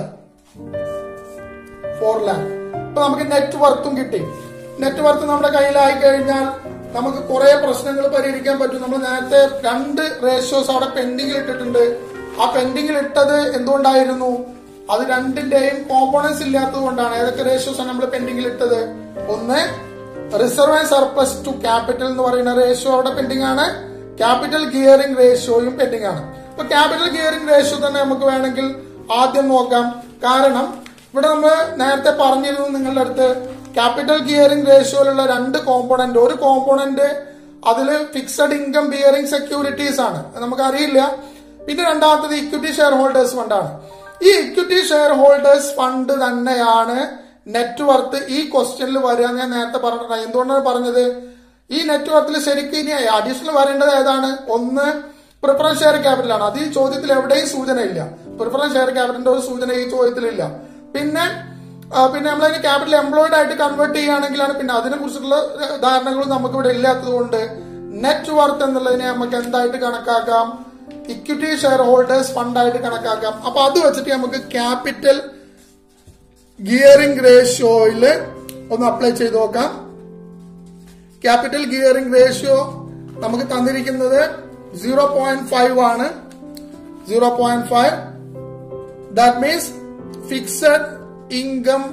ഫോർ ലാക്ക് ഇപ്പൊ നമുക്ക് നെറ്റ് വർത്തും കിട്ടി നെറ്റ് വർത്ത് നമ്മുടെ കയ്യിലായി കഴിഞ്ഞാൽ നമുക്ക് കുറെ പ്രശ്നങ്ങൾ പരിഹരിക്കാൻ പറ്റും നമ്മൾ നേരത്തെ രണ്ട് റേഷ്യോസ് അവിടെ പെൻഡിങ്ങിൽ ഇട്ടിട്ടുണ്ട് ആ പെൻഡിങ്ങിൽ ഇട്ടത് എന്തുകൊണ്ടായിരുന്നു അത് രണ്ടിന്റെയും കോമ്പോണൻസ് ഇല്ലാത്തത് കൊണ്ടാണ് ഏതൊക്കെ റേഷ്യോസ് ആണ് നമ്മൾ പെൻഡിങ്ങിൽ ഇട്ടത് ഒന്ന് reserve and surplus to capital എന്ന് പറയുന്ന റേഷ്യോ അവിടെ പെൻഡിങ് ആണ് ക്യാപിറ്റൽ ഗിയറിംഗ് റേഷ്യോയും പെൻഡിങ് ആണ് അപ്പൊ ക്യാപിറ്റൽ ഗിയറിംഗ് റേഷ്യോ തന്നെ നമുക്ക് വേണമെങ്കിൽ ആദ്യം നോക്കാം കാരണം ഇവിടെ നമ്മൾ നേരത്തെ പറഞ്ഞിരുന്നു നിങ്ങളുടെ അടുത്ത് ക്യാപിറ്റൽ ഗിയറിംഗ് റേഷ്യോയിലുള്ള രണ്ട് കോമ്പോണന്റ് ഒരു കോമ്പോണന്റ് അതില് ഫിക്സഡ് ഇൻകം ബിയറിംഗ് സെക്യൂരിറ്റീസ് ആണ് അത് നമുക്കറിയില്ല പിന്നെ രണ്ടാമത്തത് ഇക്വിറ്റി ഷെയർ ഹോൾഡേഴ്സ് ഫണ്ടാണ് ഈ ഇക്വിറ്റി ഷെയർ ഹോൾഡേഴ്സ് ഫണ്ട് തന്നെയാണ് നെറ്റ് വർത്ത് ഈ ക്വസ്റ്റ്യനിൽ വരിക എന്ന് ഞാൻ നേരത്തെ പറഞ്ഞിട്ടുണ്ട് എന്തുകൊണ്ടാണ് പറഞ്ഞത് ഈ നെറ്റ് വർത്തിൽ ശരിക്കും ഇനി അഡീഷണൽ വരേണ്ടത് ഏതാണ് ഒന്ന് പ്രിഫറൻസ് ഷെയർ ക്യാപിറ്റൽ ആണ് അത് ഈ ചോദ്യത്തിൽ എവിടെയും സൂചന ഇല്ല പ്രിഫറൻസ് ഷെയർ ക്യാപിറ്റലിന്റെ ഒരു സൂചന ഈ ചോദ്യത്തിലില്ല പിന്നെ ആ, പിന്നെ നമ്മൾ അതിന് ക്യാപിറ്റൽ എംപ്ലോയിഡ് ആയിട്ട് കൺവേർട്ട് ചെയ്യുകയാണെങ്കിലാണ് പിന്നെ അതിനെ കുറിച്ചിട്ടുള്ള ധാരണകളും നമുക്ക് ഇവിടെ ഇല്ലാത്തത് കൊണ്ട് നെറ്റ് വർത്ത് എന്നുള്ളതിനെ നമുക്ക് എന്തായിട്ട് കണക്കാക്കാം ഇക്വിറ്റി ഷെയർ ഹോൾഡേഴ്സ് ഫണ്ട് ആയിട്ട് കണക്കാക്കാം അപ്പൊ അത് വെച്ചിട്ട് നമുക്ക് ക്യാപിറ്റൽ ഗിയറിംഗ് റേഷ്യോയില് ഒന്ന് അപ്ലൈ ചെയ്ത് നോക്കാം ക്യാപിറ്റൽ ഗിയറിംഗ് റേഷ്യോ നമുക്ക് തന്നിരിക്കുന്നത് സീറോ പോയിന്റ് ഫൈവ് ആണ് zero point five that means fixed income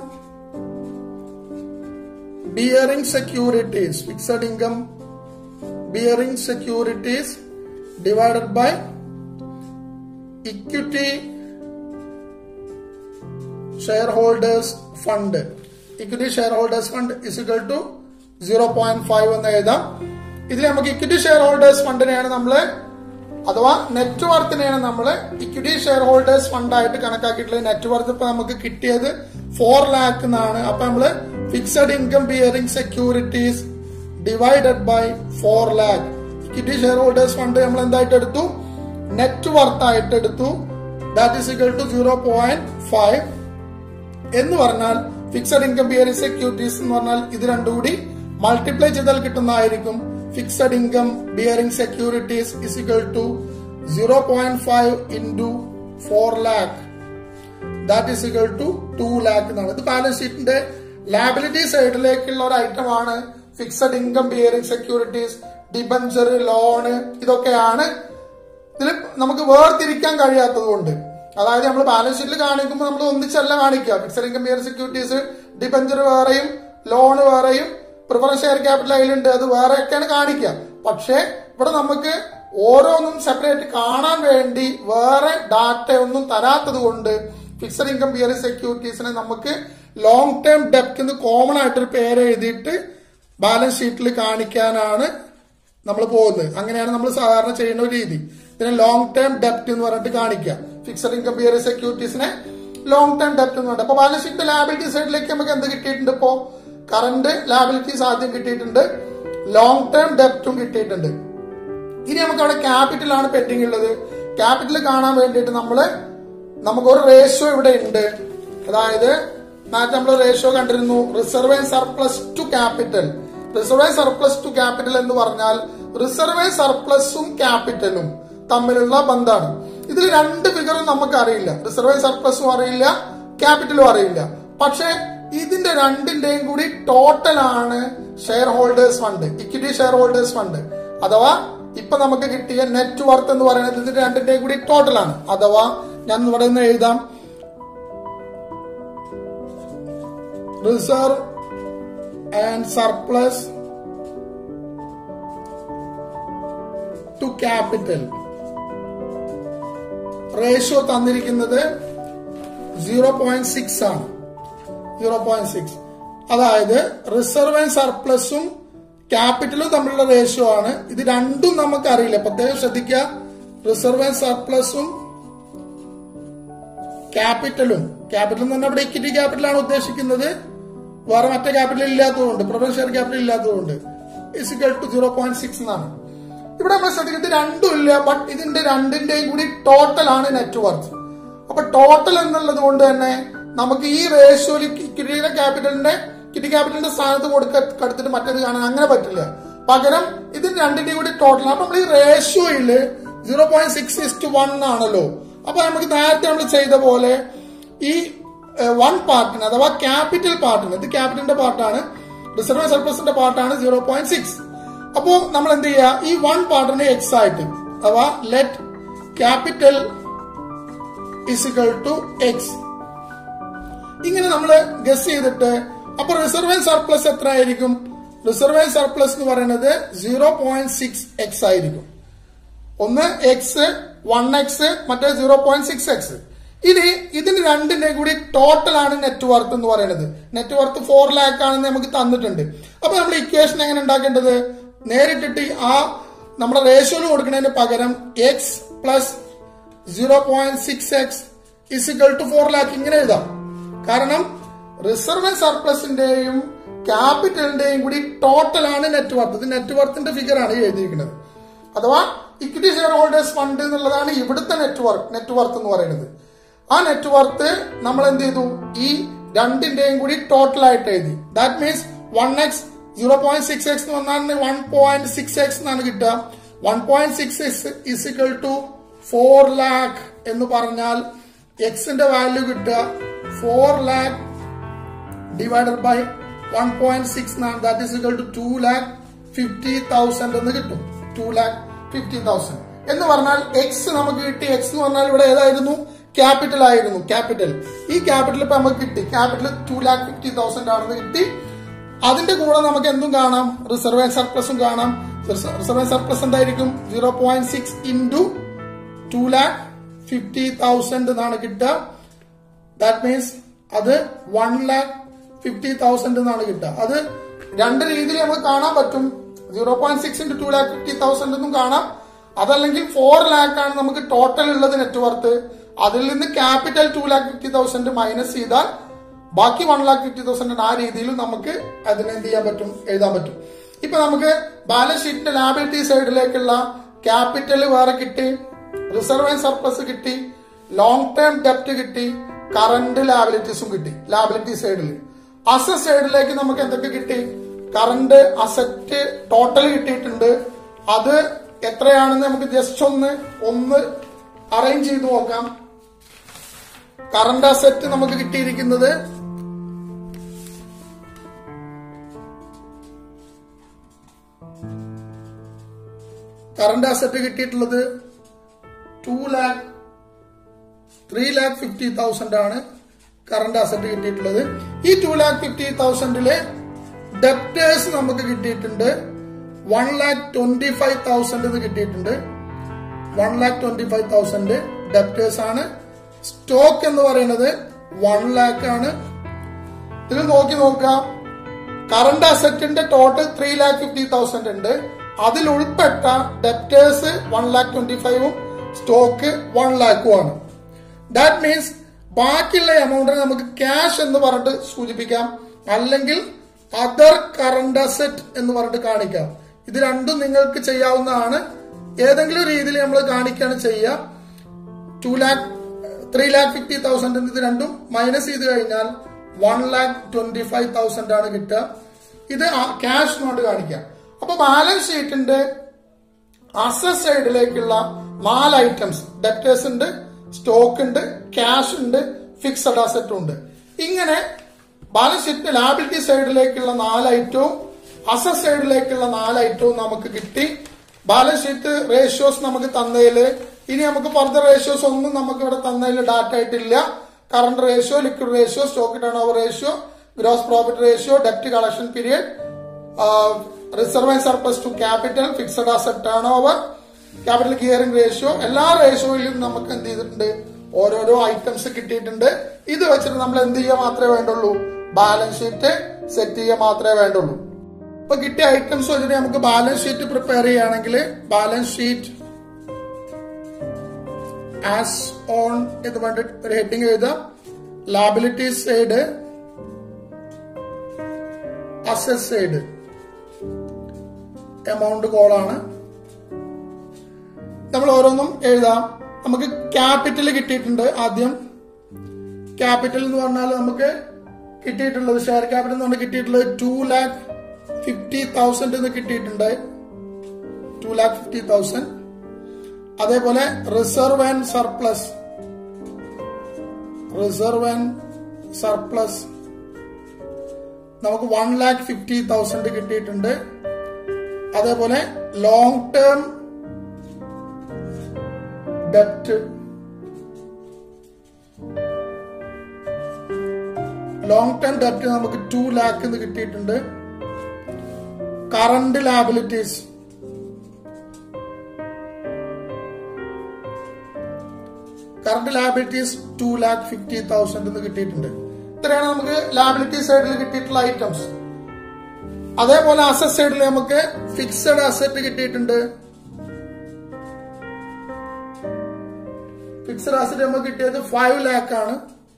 bearing securities fixed income bearing securities divided by equity share holders fund equity share holders fund is equal to zero point five എന്ന് എഴുതാം ഇതിൽ നമുക്ക് equity share holders ഫണ്ടിനെയാണ് നമ്മൾ അഥവാ net വർത്തിനെയാണ് നമ്മൾ equity share holders fund ആയിട്ട് കണക്കാക്കിയിട്ടുള്ളത് net worth ഇപ്പൊ നമുക്ക് കിട്ടിയത് ഫോർ ലാക്ക് എന്നാണ് അപ്പൊ നമ്മള് fixed income bearing securities divided by four lakh equity share holders fund നമ്മൾ എന്തായിട്ട് എടുത്തു നെറ്റ് വർത്ത് ആയിട്ട് എടുത്തു that is equal to zero point five എന്ന് പറഞ്ഞാൽ ഫിക്സഡ് ഇൻകം ബിയറിംഗ് സെക്യൂരിറ്റീസ് എന്ന് പറഞ്ഞാൽ ഇത് രണ്ടും കൂടി മൾട്ടിപ്ലൈ ചെയ്താൽ കിട്ടുന്നതായിരിക്കും fixed income bearing securities is equal to zero point five into four lakh that is equal to two lakh എന്നാണ് ഇത് ബാലൻസ് ഷീറ്റിന്റെ ലാബിലിറ്റി സൈഡിലേക്കുള്ള ഒരു ഐറ്റം ആണ് fixed income bearing securities debenture loan ഇതൊക്കെയാണ് ഇതിൽ നമുക്ക് വേർതിരിക്കാൻ കഴിയാത്തത് കൊണ്ട് അതായത് നമ്മൾ ബാലൻസ് ഷീറ്റിൽ കാണിക്കുമ്പോൾ നമ്മൾ ഒന്നിച്ചല്ല കാണിക്കുക fixed income bearing securities debenture വേറെയും ലോണ് വേറെയും പ്രിഫറൻസ് ഷെയർ ക്യാപിറ്റൽ അതിലുണ്ട് അത് വേറെയൊക്കെയാണ് കാണിക്കുക പക്ഷേ ഇവിടെ നമുക്ക് ഓരോന്നും സെപ്പറേറ്റ് കാണാൻ വേണ്ടി വേറെ ഡാറ്റ ഒന്നും തരാത്തത് കൊണ്ട് ഫിക്സഡ് ഇൻകം ബിയറിംഗ് സെക്യൂരിറ്റീസിനെ നമുക്ക് ലോങ് ടേം ഡെപ്റ്റ് എന്ന് കോമൺ ആയിട്ടൊരു പേര് എഴുതിയിട്ട് ബാലൻസ് ഷീറ്റിൽ കാണിക്കാനാണ് നമ്മൾ പോകുന്നത് അങ്ങനെയാണ് നമ്മൾ സാധാരണ ചെയ്യുന്ന ഒരു രീതി ഇതിനെ ലോങ് ടേം ഡെപ്റ്റ് എന്ന് പറഞ്ഞിട്ട് കാണിക്കുക ഫിക്സഡ് ഇൻകം ബിയറിംഗ് സെക്യൂരിറ്റീസിനെ ലോങ് ടേം ഡെപ്റ്റ് എന്ന് പറഞ്ഞിട്ട് അപ്പൊ ബാലൻസ് ഷീറ്റിന്റെ ലാബിലിറ്റി സൈഡിലേക്ക് നമുക്ക് എന്ത് കിട്ടിയിട്ടുണ്ട് ഇപ്പോ കറന്റ് ലാബിലിറ്റീസ് ആദ്യം കിട്ടിയിട്ടുണ്ട് ലോങ് ടേം ഡെപ്റ്റും കിട്ടിയിട്ടുണ്ട് ഇനി നമുക്ക് അവിടെ ക്യാപിറ്റൽ ആണ് പെൻഡിങ് ഉള്ളത് ക്യാപിറ്റൽ കാണാൻ വേണ്ടിയിട്ട് നമ്മള് നമുക്കൊരു റേഷ്യോ ഇവിടെ ഉണ്ട് അതായത് നേരത്തെ നമ്മൾ റേഷ്യോ കണ്ടിരുന്നു reserve and surplus to capital reserve and surplus to capital എന്ന് പറഞ്ഞാൽ റിസർവ് ആൻഡ് സർപ്ലസും ക്യാപിറ്റലും തമ്മിലുള്ള ബന്ധമാണ് ഇതിൽ രണ്ട് ഫിഗറും നമുക്ക് അറിയില്ല റിസർവ് ആൻഡ് സർപ്ലസും അറിയില്ല ക്യാപിറ്റലും അറിയില്ല പക്ഷെ ഇതിന്റെ രണ്ടിന്റെയും കൂടി ടോട്ടൽ ആണ് share holders fund equity share holders fund അഥവാ ഇപ്പൊ നമുക്ക് കിട്ടിയ നെറ്റ് വർത്ത് എന്ന് പറയുന്നത് ഇതിന്റെ രണ്ടിന്റെയും കൂടി ടോട്ടൽ ആണ് അഥവാ ഞാൻ ഇവിടെ നിന്ന് എഴുതാം reserve and surplus to capital ratio തന്നിരിക്കുന്നത് സീറോ പോയിന്റ് സിക്സ് ആണ് സീറോ പോയിന്റ് സിക്സ് അതായത് റിസർവ് ആൻഡ് സർപ്ലസും ക്യാപിറ്റലും തമ്മിലുള്ള റേഷ്യോ ആണ് ഇത് രണ്ടും നമുക്ക് അറിയില്ല പ്രത്യേകം ശ്രദ്ധിക്കുക റിസർവ് ആൻഡ് സർപ്ലസും ക്യാപിറ്റലും ക്യാപിറ്റൽ എന്ന് പറഞ്ഞാൽ ഇവിടെ ഇക്വിറ്റി ക്യാപിറ്റലാണ് ഉദ്ദേശിക്കുന്നത് വേറെ മറ്റേ ക്യാപിറ്റൽ ഇല്ലാത്തതുകൊണ്ട് പ്രൊഫഷണൽ ഷെയർ ക്യാപിറ്റൽ ഇല്ലാത്തതുകൊണ്ട് is equal to zero point six എന്നാണ് ഇവിടെ നമ്മൾ ശ്രദ്ധിക്കുന്നത് രണ്ടും ഇല്ല ബട്ട് ഇതിന്റെ രണ്ടിന്റെയും കൂടി ടോട്ടൽ ആണ് നെറ്റ് വർത്ത് അപ്പൊ ടോട്ടൽ എന്നുള്ളത് കൊണ്ട് തന്നെ നമുക്ക് ഈ റേഷ്യോയിൽ ഇക്വിറ്റിയുടെ ക്യാപിറ്റലിന്റെ ഇക്വിറ്റി ക്യാപിറ്റലിന്റെ സ്ഥാനത്ത് കൊടുക്ക കടുത്തിട്ട് മറ്റേത് കാണാൻ അങ്ങനെ പറ്റില്ല പകരം ഇതിന് രണ്ടിന്റെയും കൂടി ടോട്ടൽ അപ്പൊ നമ്മൾ ഈ റേഷ്യോയില് zero point six is to one ആണല്ലോ അപ്പൊ നമുക്ക് നേരത്തെ നമ്മൾ ചെയ്ത പോലെ ഈ വൺ പാർട്ടിന് അഥവാ ക്യാപിറ്റൽ പാർട്ടിന് ഇത് ക്യാപിറ്റലിന്റെ പാർട്ടാണ് റിസർവ് സർപ്ലസിന്റെ പാർട്ടാണ് സീറോ പോയിന്റ് സിക്സ് അപ്പോ നമ്മൾ എന്ത് ചെയ്യുക ഈ വൺ പാർട്ടിനെ എക്സ് ആയിട്ട് അഥവാ let capital is equal to X ഇങ്ങനെ നമ്മൾ ഗസ് ചെയ്തിട്ട് അപ്പൊ റിസർവ് സർപ്ലസ് എത്ര ആയിരിക്കും റിസർവ് സർപ്ലസ് എന്ന് പറയുന്നത് സീറോ പോയിന്റ് സിക്സ് എക്സ് ആയിരിക്കും ഒന്ന് എക്സ് വൺ എക്സ് മറ്റേ സീറോ പോയിന്റ് സിക്സ് എക്സ് ഇനി ഇതിന് രണ്ടിന്റെ കൂടി ടോട്ടൽ ആണ് നെറ്റ് വർത്ത് എന്ന് പറയുന്നത് നെറ്റ് വർത്ത് ഫോർ ലാക്ക് ആണെന്ന് നമുക്ക് തന്നിട്ടുണ്ട് അപ്പൊ നമ്മൾ ഇക്വേഷൻ എങ്ങനെ ഉണ്ടാക്കേണ്ടത് നേരിട്ടിട്ട് ആ നമ്മുടെ റേഷ്യോയിൽ കൊടുക്കുന്നതിന് പകരം X plus zero point six X is equal to four lakh ഇങ്ങനെ എഴുതാം കാരണം റിസർവ് സർപ്ലസിന്റെയും ക്യാപിറ്റലിന്റെയും കൂടി ടോട്ടൽ ആണ് നെറ്റ് വർത്ത് ഇത് നെറ്റ് വർത്തിന്റെ ഫിഗർ ആണ് ഈ എഴുതിയിരിക്കുന്നത് അഥവാ ഇക്വിറ്റി ഷെയർ ഹോൾഡേഴ്സ് ഫണ്ട് എന്നുള്ളതാണ് ഇവിടുത്തെ നെറ്റ് വർക്ക് നെറ്റ് വർത്ത് എന്ന് പറയുന്നത് ആ നെറ്റ് വർത്ത് നമ്മൾ എന്ത് ചെയ്തു ഈ രണ്ടിന്റെയും കൂടി ടോട്ടൽ ആയിട്ട് എഴുതി that means one X zero point six X എന്ന് പറഞ്ഞാൽ വൺ പോയിന്റ് സിക്സ് എക്സ് എന്നാണ് കിട്ടുക one point six X is equal to four lakh എന്ന് പറഞ്ഞാൽ എക്സിന്റെ വാല്യൂ കിട്ടുക four lakh divided by one point six that is equal to two lakh fifty thousand എന്ന് കിട്ടും ടു ലാക്ക് ഫിഫ്റ്റി തൗസൻഡ് എന്ന് പറഞ്ഞാൽ എക്സ് നമുക്ക് കിട്ടി എക്സ് എന്ന് പറഞ്ഞാൽ ഇവിടെ ഏതായിരുന്നു ക്യാപിറ്റൽ ആയിരുന്നു ക്യാപിറ്റൽ ഈ ക്യാപിറ്റൽ ഇപ്പൊ നമുക്ക് കിട്ടി capital two lakh fifty thousand ആണെന്ന് കിട്ടി അതിന്റെ കൂടെ നമുക്ക് എന്തും കാണാം റിസർവ് സർപ്ലസും കാണാം റിസർവ് സർപ്ലസ് എന്തായിരിക്കും zero point six into two lakh fifty thousand എന്നാണ് കിട്ടുക ദാറ്റ് മീൻസ് അത് വൺ ലാക്ക് ഫിഫ്റ്റി തൗസൻഡ് എന്നാണ് കിട്ടുക അത് രണ്ട് രീതിയിൽ നമുക്ക് കാണാൻ പറ്റും zero point six into two lakh fifty thousand എന്നും കാണാം അതല്ലെങ്കിൽ ഫോർ ലാക്ക് ആണ് നമുക്ക് ടോട്ടൽ ഉള്ളത് നെറ്റ് വർത്ത് അതിൽ നിന്ന് capital two lakh fifty thousand minus ചെയ്താൽ ബാക്കി വൺ ലാക്ക് ഫിഫ്റ്റി തൗസൻഡ് ആ രീതിയിലും നമുക്ക് അതിനെ എന്ത് ചെയ്യാൻ പറ്റും എഴുതാൻ പറ്റും ഇപ്പൊ നമുക്ക് ബാലൻസ് ഷീറ്റിന്റെ ലാബിലിറ്റി സൈഡിലേക്കുള്ള ക്യാപിറ്റൽ വേറെ കിട്ടി റിസർവ് ആൻഡ് സർപ്ലസ് കിട്ടി ലോങ് ടേം ഡെപ്റ്റ് കിട്ടി കറന്റ് ലാബിലിറ്റീസും കിട്ടി ലാബിലിറ്റി സൈഡിൽ അസ സൈഡിലേക്ക് നമുക്ക് എന്തൊക്കെ കിട്ടി കറണ്ട് അസറ്റ് ടോട്ടൽ കിട്ടിയിട്ടുണ്ട് അത് എത്രയാണെന്ന് നമുക്ക് ജസ്റ്റ് ഒന്ന് ഒന്ന് അറേഞ്ച് ചെയ്ത് നോക്കാം കറണ്ട് അസറ്റ് നമുക്ക് കിട്ടിയിരിക്കുന്നത് കറണ്ട് അസറ്റ് കിട്ടിയിട്ടുള്ളത് two lakh three lakh fifty thousand ആണ് കറണ്ട് അസറ്റ് കിട്ടിയിട്ടുള്ളത് ഈ ടു ലാക്ക് ഫിഫ്റ്റി തൗസൻഡില് ഡെപ്റ്റേഴ്സ് നമുക്ക് കിട്ടിയിട്ടുണ്ട് one lakh twenty five thousand എന്ന് കിട്ടിയിട്ടുണ്ട് one lakh twenty five thousand debtors ആണ് സ്റ്റോക്ക് എന്ന് പറയുന്നത് വൺ ലാക്ക് ആണ് ഇതിൽ നോക്കി നോക്കാം കറണ്ട് അസറ്റിന്റെ total three lakh fifty thousand ഉണ്ട് അതിൽ ഉൾപ്പെട്ട ഡെപ്റ്റേഴ്സ് വൺ ലാക്ക് ട്വന്റി ഫൈവും സ്റ്റോക്ക് വൺ ലാക്കും ആണ് ദാറ്റ് മീൻസ് ബാക്കിയുള്ള എമൗണ്ടിനെ നമുക്ക് ക്യാഷ് എന്ന് പറഞ്ഞിട്ട് സൂചിപ്പിക്കാം അല്ലെങ്കിൽ അതർ കറണ്ട് അസറ്റ് എന്ന് പറഞ്ഞിട്ട് കാണിക്കാം ഇത് രണ്ടും നിങ്ങൾക്ക് ചെയ്യാവുന്നതാണ് ഏതെങ്കിലും രീതിയിൽ നമ്മൾ കാണിക്കുകയാണ് ചെയ്യുക two lakh three lakh fifty thousand ഇത് രണ്ടും മൈനസ് ചെയ്ത് കഴിഞ്ഞാൽ one lakh twenty five thousand ആണ് കിട്ടുക ഇത് ക്യാഷ് കൊണ്ട് കാണിക്കാം അപ്പൊ ബാലൻസ് ഷീറ്റിന്റെ അസറ്റ് സൈഡിലേക്കുള്ള നാല് ഐറ്റംസ് ഡെപ്റ്റേഴ്സ് ഉണ്ട് സ്റ്റോക്ക് ഉണ്ട് ക്യാഷ് ഉണ്ട് ഫിക്സഡ് അസറ്റ് ഉണ്ട് ഇങ്ങനെ ബാലൻസ് ഷീറ്റിന്റെ ലാബിലിറ്റി സൈഡിലേക്കുള്ള നാല് ഐറ്റവും അസറ്റ് സൈഡിലേക്കുള്ള നാല് ഐറ്റവും നമുക്ക് കിട്ടി ബാലൻസ് ഷീറ്റ് റേഷ്യോസ് നമുക്ക് തന്നതില് ഇനി നമുക്ക് ഫർദർ റേഷ്യോസ് ഒന്നും നമുക്ക് ഇവിടെ തന്നതിൽ ഡാറ്റ ആയിട്ടില്ല current ratio liquid ratio stock turn over ratio gross profit ratio ഡെപ്റ്റ് collection period reserve and surplus to capital fixed asset turn turnover capital gearing ratio എല്ലാ റേഷ്യോയിലും നമുക്ക് എന്ത് ചെയ്തിട്ടുണ്ട് ഓരോരോ ഐറ്റംസ് കിട്ടിയിട്ടുണ്ട് ഇത് വെച്ചിട്ട് നമ്മൾ എന്ത് ചെയ്യുക മാത്രമേ വേണ്ടുള്ളൂ ബാലൻസ് ഷീറ്റ് സെറ്റ് ചെയ്യുക മാത്രമേ വേണ്ടുള്ളൂ ഇപ്പൊ കിട്ടിയ ഐറ്റംസ് വെച്ചിട്ട് നമുക്ക് ബാലൻസ് ഷീറ്റ് പ്രിപ്പയർ ചെയ്യുകയാണെങ്കിൽ ബാലൻസ് ഷീറ്റ് ആസ് ഓൺ എന്ന് പറഞ്ഞിട്ട് ഒരു ഹെഡിങ് എഴുതാം liabilities side asset side amount കോളാണ് നമ്മൾ ഓരോന്നും എഴുതാം നമുക്ക് ക്യാപിറ്റൽ കിട്ടിയിട്ടുണ്ട് ആദ്യം ക്യാപിറ്റൽ എന്ന് പറഞ്ഞാൽ നമുക്ക് കിട്ടിയിട്ടുള്ളത് ഷെയർ ക്യാപിറ്റൽ എന്ന് പറഞ്ഞാൽ കിട്ടിയിട്ടുള്ളത് ടു ലാക്ക് ഫിഫ്റ്റി തൗസൻഡ് എന്ന് കിട്ടിയിട്ടുണ്ട് ടു ലാക്ക് ഫിഫ്റ്റി തൗസൻഡ് അതേപോലെ reserve and surplus reserve and surplus നമുക്ക് വൺ ലാക്ക് ഫിഫ്റ്റി തൗസൻഡ് കിട്ടിയിട്ടുണ്ട് അതേപോലെ ലോങ് ടേം ഡെപ്റ്റ് ലോങ് ടേം ഡെപ്റ്റ് നമുക്ക് ടു ലാക്ക് എന്ന് കിട്ടിയിട്ടുണ്ട് current liabilities current liabilities to lakh fifty thousand എന്ന് കിട്ടിയിട്ടുണ്ട് ഇത്രയാണ് നമുക്ക് ലാബിലിറ്റി സൈഡിൽ കിട്ടിയിട്ടുള്ള ഐറ്റംസ് അതേപോലെ അസറ്റ് സൈഡിൽ നമുക്ക് ഫിക്സഡ് അസറ്റ് കിട്ടിയിട്ടുണ്ട് ഫിക്സഡ് അസറ്റ് നമുക്ക് കിട്ടിയത് ഫൈവ് ലാക്ക് ആണ്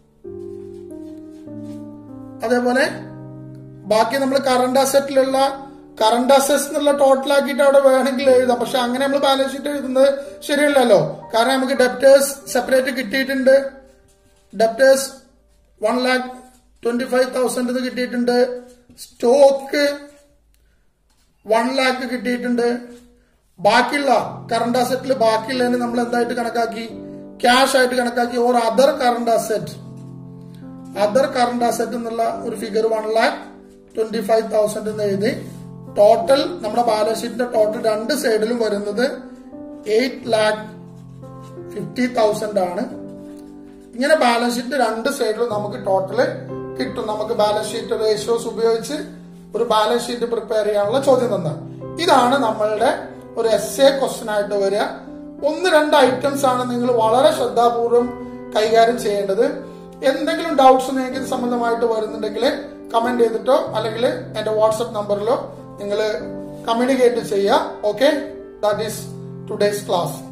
അതേപോലെ ബാക്കി നമ്മൾ കറണ്ട് അസറ്റിലുള്ള കറണ്ട് അസറ്റ്സ് എന്നുള്ള ടോട്ടൽ ആക്കിയിട്ട് അവിടെ വേണമെങ്കിൽ എഴുതാം പക്ഷെ അങ്ങനെ നമ്മൾ ബാലൻസ് ഷീറ്റ് എഴുതുന്നത് ശരിയല്ലല്ലോ കാരണം നമുക്ക് ഡെപ്റ്റേഴ്സ് സെപ്പറേറ്റ് കിട്ടിയിട്ടുണ്ട് debtors one lakh twenty five thousand കിട്ടിയിട്ടുണ്ട് സ്റ്റോക്ക് വൺ ലാക്ക് കിട്ടിയിട്ടുണ്ട് ബാക്കിയുള്ള കറണ്ട് അസറ്റിൽ ബാക്കിയുള്ളതിന് നമ്മൾ എന്തായിട്ട് കണക്കാക്കി ക്യാഷ് ആയിട്ട് കണക്കാക്കി or other current asset other current asset എന്നുള്ള ഒരു figure one lakh twenty five thousand എന്ന് എഴുതി ടോട്ടൽ നമ്മുടെ ബാലൻസ് ഷീറ്റിന്റെ ടോട്ടൽ രണ്ട് സൈഡിലും വരുന്നത് എയ്റ്റ് ലാക്ക് ഫിഫ്റ്റി തൗസൻഡ് ആണ് ഇങ്ങനെ ബാലൻസ് ഷീറ്റ് രണ്ട് സൈഡിലും നമുക്ക് ടോട്ടല് കിട്ടും നമുക്ക് ബാലൻസ് ഷീറ്റ് റേഷ്യോസ് ഉപയോഗിച്ച് ഒരു ബാലൻസ് ഷീറ്റ് പ്രിപ്പയർ ചെയ്യാനുള്ള ചോദ്യം തന്നെ ഇതാണ് നമ്മളുടെ ഒരു എസ് എ ക്വസ്റ്റ്യൻ ആയിട്ട് വരിക ഒന്ന് രണ്ട് ഐറ്റംസ് ആണ് നിങ്ങൾ വളരെ ശ്രദ്ധാപൂർവം കൈകാര്യം ചെയ്യേണ്ടത് എന്തെങ്കിലും ഡൗട്ട്സ് നിങ്ങൾക്ക് ഇത് സംബന്ധമായിട്ട് വരുന്നുണ്ടെങ്കിൽ കമന്റ് ചെയ്തിട്ടോ അല്ലെങ്കിൽ എന്റെ വാട്സപ്പ് നമ്പറിലോ നിങ്ങൾ കമ്മ്യൂണിക്കേറ്റ് ചെയ്യുക okay that is today's class